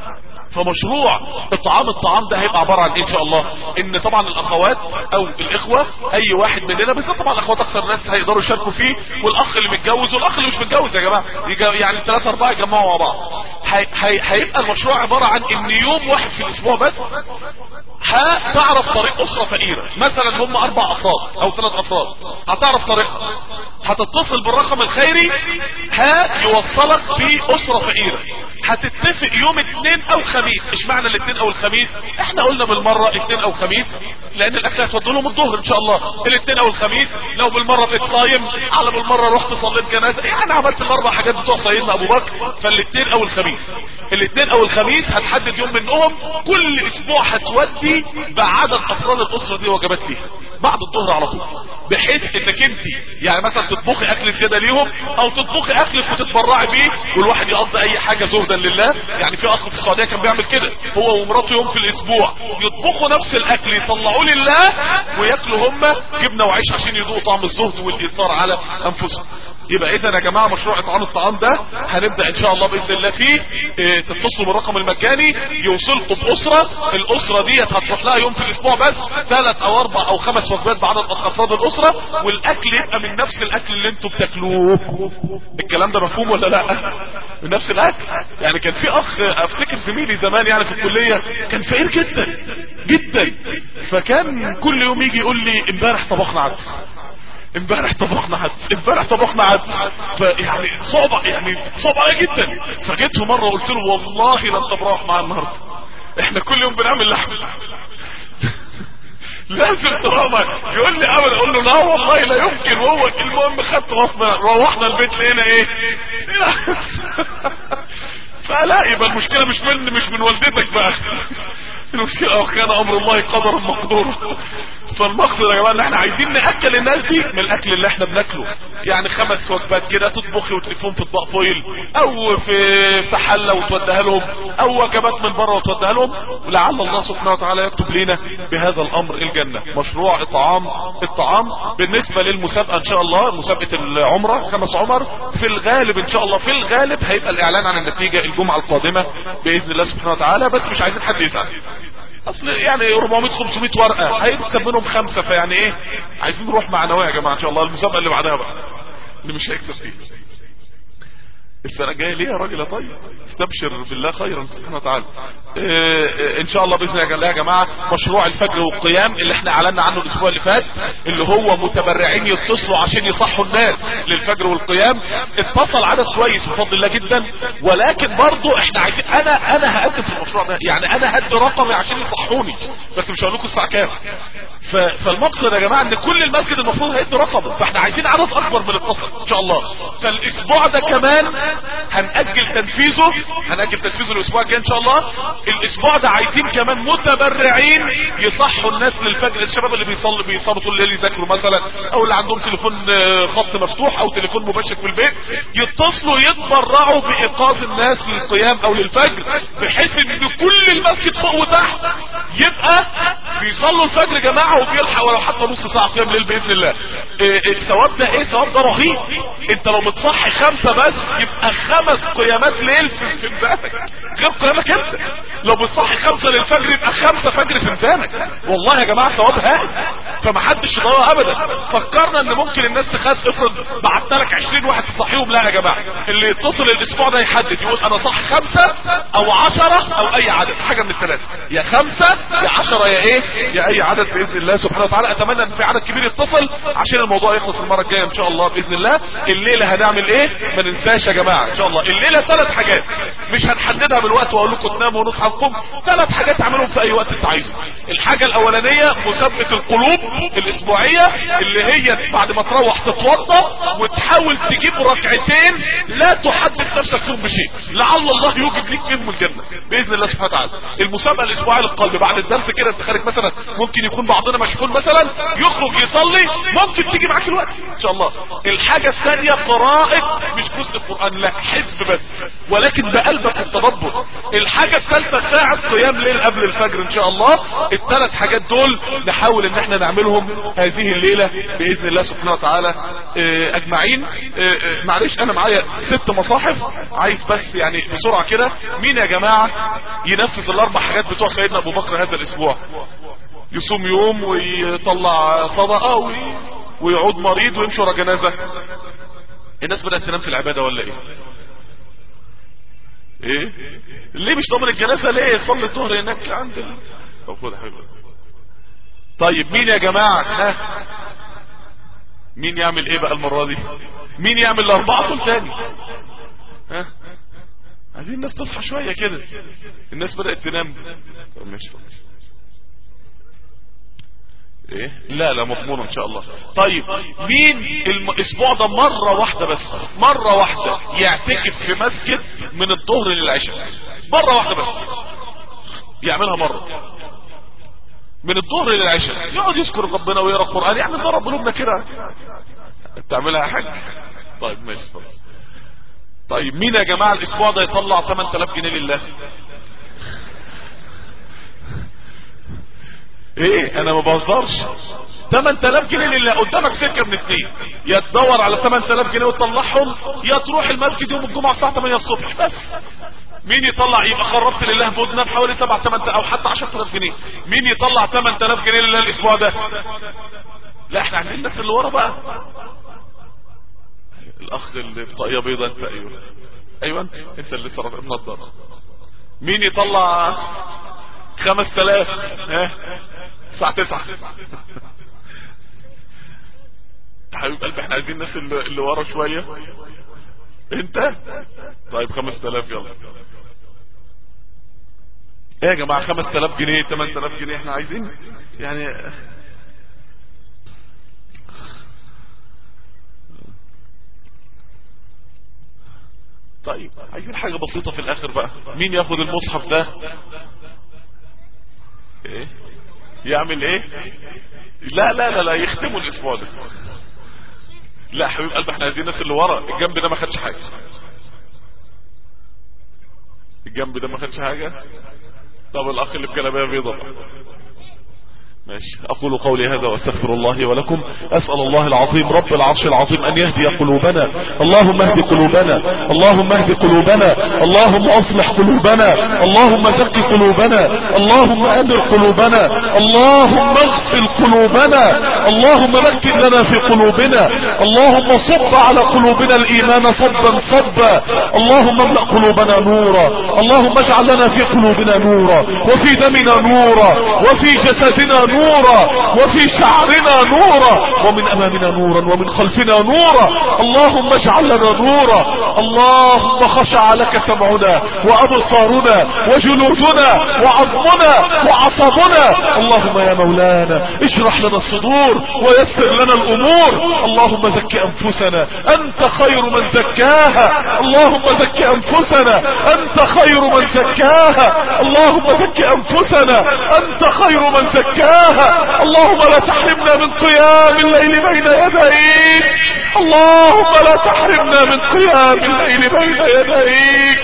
فمشروع اطعام الطعام ده هيبقى عبارة عن ايه ان شاء الله ان طبعا الاخوات او الاخوة اي واحد مننا بالذات طبعا الاخوات اكثر ناس هيقدروا يشاركوا فيه والاخ اللي متجوز والاخ اللي مش متجوز يا جماعة يعني ثلاثة اربعة يجمعوا مع بعض هيبقى المشروع عبارة عن ان يوم واحد في الاسبوع بس هتعرف طريق اسرة فقيرة مثلا هم اربع افراد او ثلاث افراد هتعرف طريقها هتتصل بالرقم الخيري هيوصلك باسرة فقيرة هتتفق يوم اثنين او خميس ايش معنى الاثنين او الخميس احنا قلنا بالمرة اثنين او خميس لان الاكل هتودوا لهم الظهر ان شاء الله الاثنين او الخميس لو بالمرة بتصايم على بالمرة رحت صليت جنازة يعني عملت الاربع حاجات بتوع سيدنا ابو بكر فالاثنين او الخميس الاثنين او الخميس هتحدد يوم منهم كل اسبوع هتودي بعدد افراد الاسرة دي وجبات ليها بعد الظهر على طول بحيث انك انت يعني مثلا تطبخي اكل زيادة ليهم او تطبخي اكلك وتتبرعي بيه والواحد يقضي اي حاجة زهدا لله يعني في اخ في السعودية كان بيعمل كده هو ومراته يوم في الاسبوع يطبخوا نفس الاكل يطلعوه لله وياكلوا هم جبنة وعيش عشان يذوقوا طعم الزهد والايثار على انفسهم يبقى اذا يا جماعة مشروع اطعام الطعام ده هنبدأ ان شاء الله باذن الله فيه اه تتصلوا بالرقم المجاني يوصلكم باسرة الاسرة ديت هتروح لها يوم في الاسبوع بس ثلاث او اربع او خمس وجبات بعدد افراد الاسره والاكل يبقى من نفس الاكل اللي انتوا بتاكلوه الكلام ده مفهوم ولا لا من نفس الاكل يعني كان في اخ افتكر زميلي زمان يعني في الكليه كان فقير جدا جدا فكان كل يوم يجي يقول لي امبارح طبخنا عدس امبارح طبخنا عدس امبارح طبخنا عدس فيعني صعب يعني صعب عليا جدا فجيت له مره وقلت له والله لا انت مروح معايا النهارده احنا كل يوم بنعمل لحم لازم تروح يقول لي ابدا اقول له لا والله لا يمكن وهو المهم خدت غصبا روحنا البيت لقينا ايه فلا يبقى المشكله مش من مش من والدتك بقى المشكله او كان امر الله قدرا مقدورا فالمقصد يا جماعه ان احنا عايزين ناكل الناس دي من الاكل اللي احنا بناكله يعني خمس وجبات كده تطبخي وتلفهم في اطباق فويل او في في حله وتوديها لهم او وجبات من بره وتوديها لهم ولعل الله سبحانه وتعالى يكتب لنا بهذا الامر الجنه مشروع اطعام الطعام بالنسبه للمسابقه ان شاء الله مسابقه العمره خمس عمر في الغالب ان شاء الله في الغالب هيبقى الاعلان عن النتيجه الجمعه القادمه باذن الله سبحانه وتعالى بس مش عايزين حد يزعل اصل يعني 400 500 ورقه هيكسب منهم خمسه فيعني ايه عايزين نروح معنويه يا جماعه ان شاء الله المسابقه اللي بعدها بقى اللي مش هيكسب فيه السنة الجاية ليه يا راجل يا طيب استبشر بالله خيرا سبحانه وتعالى اه ان شاء الله باذن الله يا جماعة مشروع الفجر والقيام اللي احنا اعلنا عنه الاسبوع اللي فات اللي هو متبرعين يتصلوا عشان يصحوا الناس للفجر والقيام اتصل عدد كويس بفضل الله جدا ولكن برضو احنا عايزين انا انا هقدم في المشروع ده يعني انا هدي رقمي عشان يصحوني بس مش هقول لكم الساعه كام فالمقصد يا جماعه ان كل المسجد المفروض هيدي رقمه فاحنا عايزين عدد اكبر من الاتصل ان شاء الله فالاسبوع ده كمان هنأجل تنفيذه هنأجل تنفيذه الاسبوع الجاي ان شاء الله الاسبوع ده عايزين كمان متبرعين يصحوا الناس للفجر الشباب اللي بيصلي بيصلوا طول الليل يذاكروا مثلا او اللي عندهم تليفون خط مفتوح او تليفون مباشر في البيت يتصلوا يتبرعوا بايقاظ الناس للقيام او للفجر بحيث ان كل المسجد فوق وتحت يبقى بيصلوا الفجر جماعه وبيلحق ولو حتى نص ساعه قيام الليل باذن الله الثواب ده ايه ثواب ده رهيب انت لو متصحي خمسه بس يبقى خمس قيامات ليل في في ميزانك غير قيامك انت لو بتصحي خمسه للفجر يبقى خمسه فجر في ميزانك والله يا جماعه ثواب هائل فمحدش يضيع ابدا فكرنا ان ممكن الناس تخاف افرض بعت لك 20 واحد تصحيهم لا يا جماعه اللي يتصل الاسبوع ده يحدد يقول انا صح خمسه او عشرة او اي عدد حاجه من الثلاثه يا خمسه يا عشرة يا ايه يا اي عدد باذن الله سبحانه وتعالى اتمنى ان في عدد كبير يتصل عشان الموضوع يخلص المره الجايه ان شاء الله باذن الله الليله هنعمل ايه ما ننساش يا جماعه ان شاء الله الليله ثلاث حاجات مش هنحددها بالوقت واقول لكم تناموا ونصحى نقوم ثلاث حاجات تعملهم في اي وقت انت عايزه الحاجه الاولانيه مسابقه القلوب الاسبوعيه اللي هي بعد ما تروح تتوضا وتحاول تجيب ركعتين لا تحدث نفسك فيهم بشيء لعل الله يوجب ليك فيهم الجنه باذن الله سبحانه وتعالى المسابقه الاسبوعيه للقلب بعد الدرس كده انت خارج مثلا ممكن يكون بعضنا مشغول مثلا يخرج يصلي ممكن تيجي معاك الوقت ان شاء الله الحاجه الثانيه قراءه مش جزء القران لا حزب بس ولكن بقلبك التدبر الحاجه الثالثه ساعه قيام ليل قبل الفجر ان شاء الله الثلاث حاجات دول نحاول ان احنا نعملهم هذه الليله باذن الله سبحانه وتعالى اه اجمعين اه اه معلش انا معايا ست مصاحف عايز بس يعني بسرعه كده مين يا جماعه ينفذ الاربع حاجات بتوع سيدنا ابو بكر هذا الاسبوع يصوم يوم ويطلع صدقه وي... ويعود مريض ويمشي ورا جنازه الناس بدات تنام في العباده ولا ايه ايه ليه مش ضامن الجنازه ليه صلي الظهر هناك عند ال... طب خد يا حبيبي طيب مين يا جماعه ها مين يعمل ايه بقى المره دي مين يعمل الاربعه دول تاني ها عايزين الناس تصحى شويه كده الناس بدات تنام طب ماشي ايه لا لا مضمون ان شاء الله طيب مين الاسبوع ده مرة واحدة بس مرة واحدة يعتكف في مسجد من الظهر للعشاء مرة واحدة بس يعملها مرة من الظهر للعشاء يقعد يذكر ربنا ويقرا القران يعني ضرب قلوبنا كده تعملها يا حاج طيب ماشي طيب مين يا جماعه الاسبوع ده يطلع 8000 جنيه لله ايه انا ما بهزرش 8000 جنيه لله قدامك سكه من اتنين يا تدور على 8000 جنيه وتطلعهم يا تروح المسجد يوم الجمعه الساعه 8 الصبح بس مين يطلع يبقى خربت لله بودنا بحوالي 7 8 او حتى 10000 جنيه مين يطلع 8000 جنيه لله الاسبوع ده لا احنا عايزين الناس اللي ورا بقى الاخ اللي بطاقيه بيضاء انت ايوه ايوه انت انت اللي لسه رافع النضاره مين يطلع 5000 ها الساعه 9 حبيب قلبي احنا عايزين الناس اللي, اللي ورا شويه انت طيب 5000 يلا ايه يا جماعه 5000 جنيه 8000 جنيه احنا عايزين يعني طيب عايزين حاجة بسيطة في الاخر بقى مين ياخد المصحف ده ايه يعمل ايه لا لا لا لا يختموا الاسبوع ده لا حبيب قلب احنا عايزين الناس اللي ورا الجنب ده ما خدش حاجة الجنب ده ما خدش حاجة طب الاخ اللي بجلابيه بيضة بقى ماشي أقول قولي هذا وأستغفر الله ولكم أسأل الله العظيم رب العرش العظيم أن يهدي قلوبنا اللهم اهد قلوبنا اللهم اهد قلوبنا اللهم أصلح قلوبنا اللهم زكي قلوبنا اللهم أمر قلوبنا اللهم اغسل قلوبنا اللهم مكن لنا في قلوبنا اللهم صب على قلوبنا الإيمان صبا صبا اللهم املأ قلوبنا نورا اللهم اجعل لنا في قلوبنا نورا وفي دمنا نورا وفي جسدنا نورا نورا وفي شعرنا نورا ومن امامنا نورا ومن خلفنا نورا اللهم اجعل لنا نورا اللهم خشع لك سمعنا وابصارنا وجلودنا وعظمنا وعصبنا اللهم يا مولانا اشرح لنا الصدور ويسر لنا الامور اللهم زك انفسنا انت خير من زكاها اللهم زك انفسنا انت خير من زكاها اللهم زك انفسنا انت خير من زكاها اللهم لا تحرمنا من قيام الليل بين يديك اللهم لا تحرمنا من قيام الليل بين يديك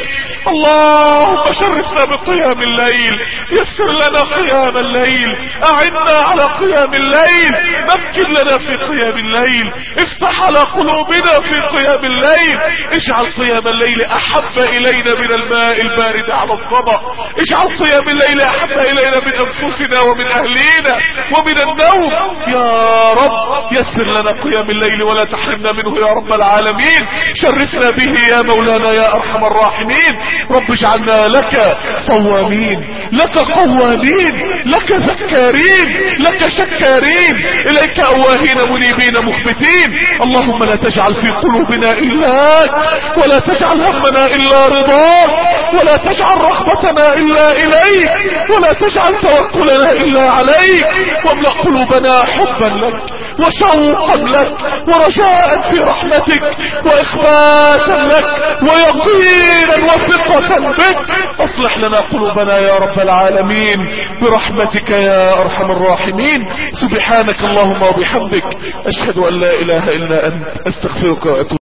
اللهم شرفنا بقيام الليل يسر لنا قيام الليل اعنا على قيام الليل مكن لنا في قيام الليل افتح على قلوبنا في قيام الليل اجعل قيام الليل احب الينا من الماء البارد على الطبق اجعل قيام الليل احب الينا من انفسنا ومن اهلينا ومن النوم يا رب يسر لنا قيام الليل ولا تحرمنا منه يا رب العالمين شرفنا به يا مولانا يا ارحم الراحمين رب اجعلنا لك صوامين لك قوامين لك ذكارين لك شكارين اليك اواهين منيبين مخبتين اللهم لا تجعل في قلوبنا الاك ولا تجعل همنا الا رضاك ولا تجعل رغبتنا الا اليك ولا تجعل توكلنا الا عليك واملأ قلوبنا حبا لك وشوقا لك ورجاء في رحمتك واخباتا لك ويقينا وثقة بك اصلح لنا قلوبنا يا رب العالمين برحمتك يا ارحم الراحمين سبحانك اللهم وبحمدك اشهد ان لا اله الا انت استغفرك واتوب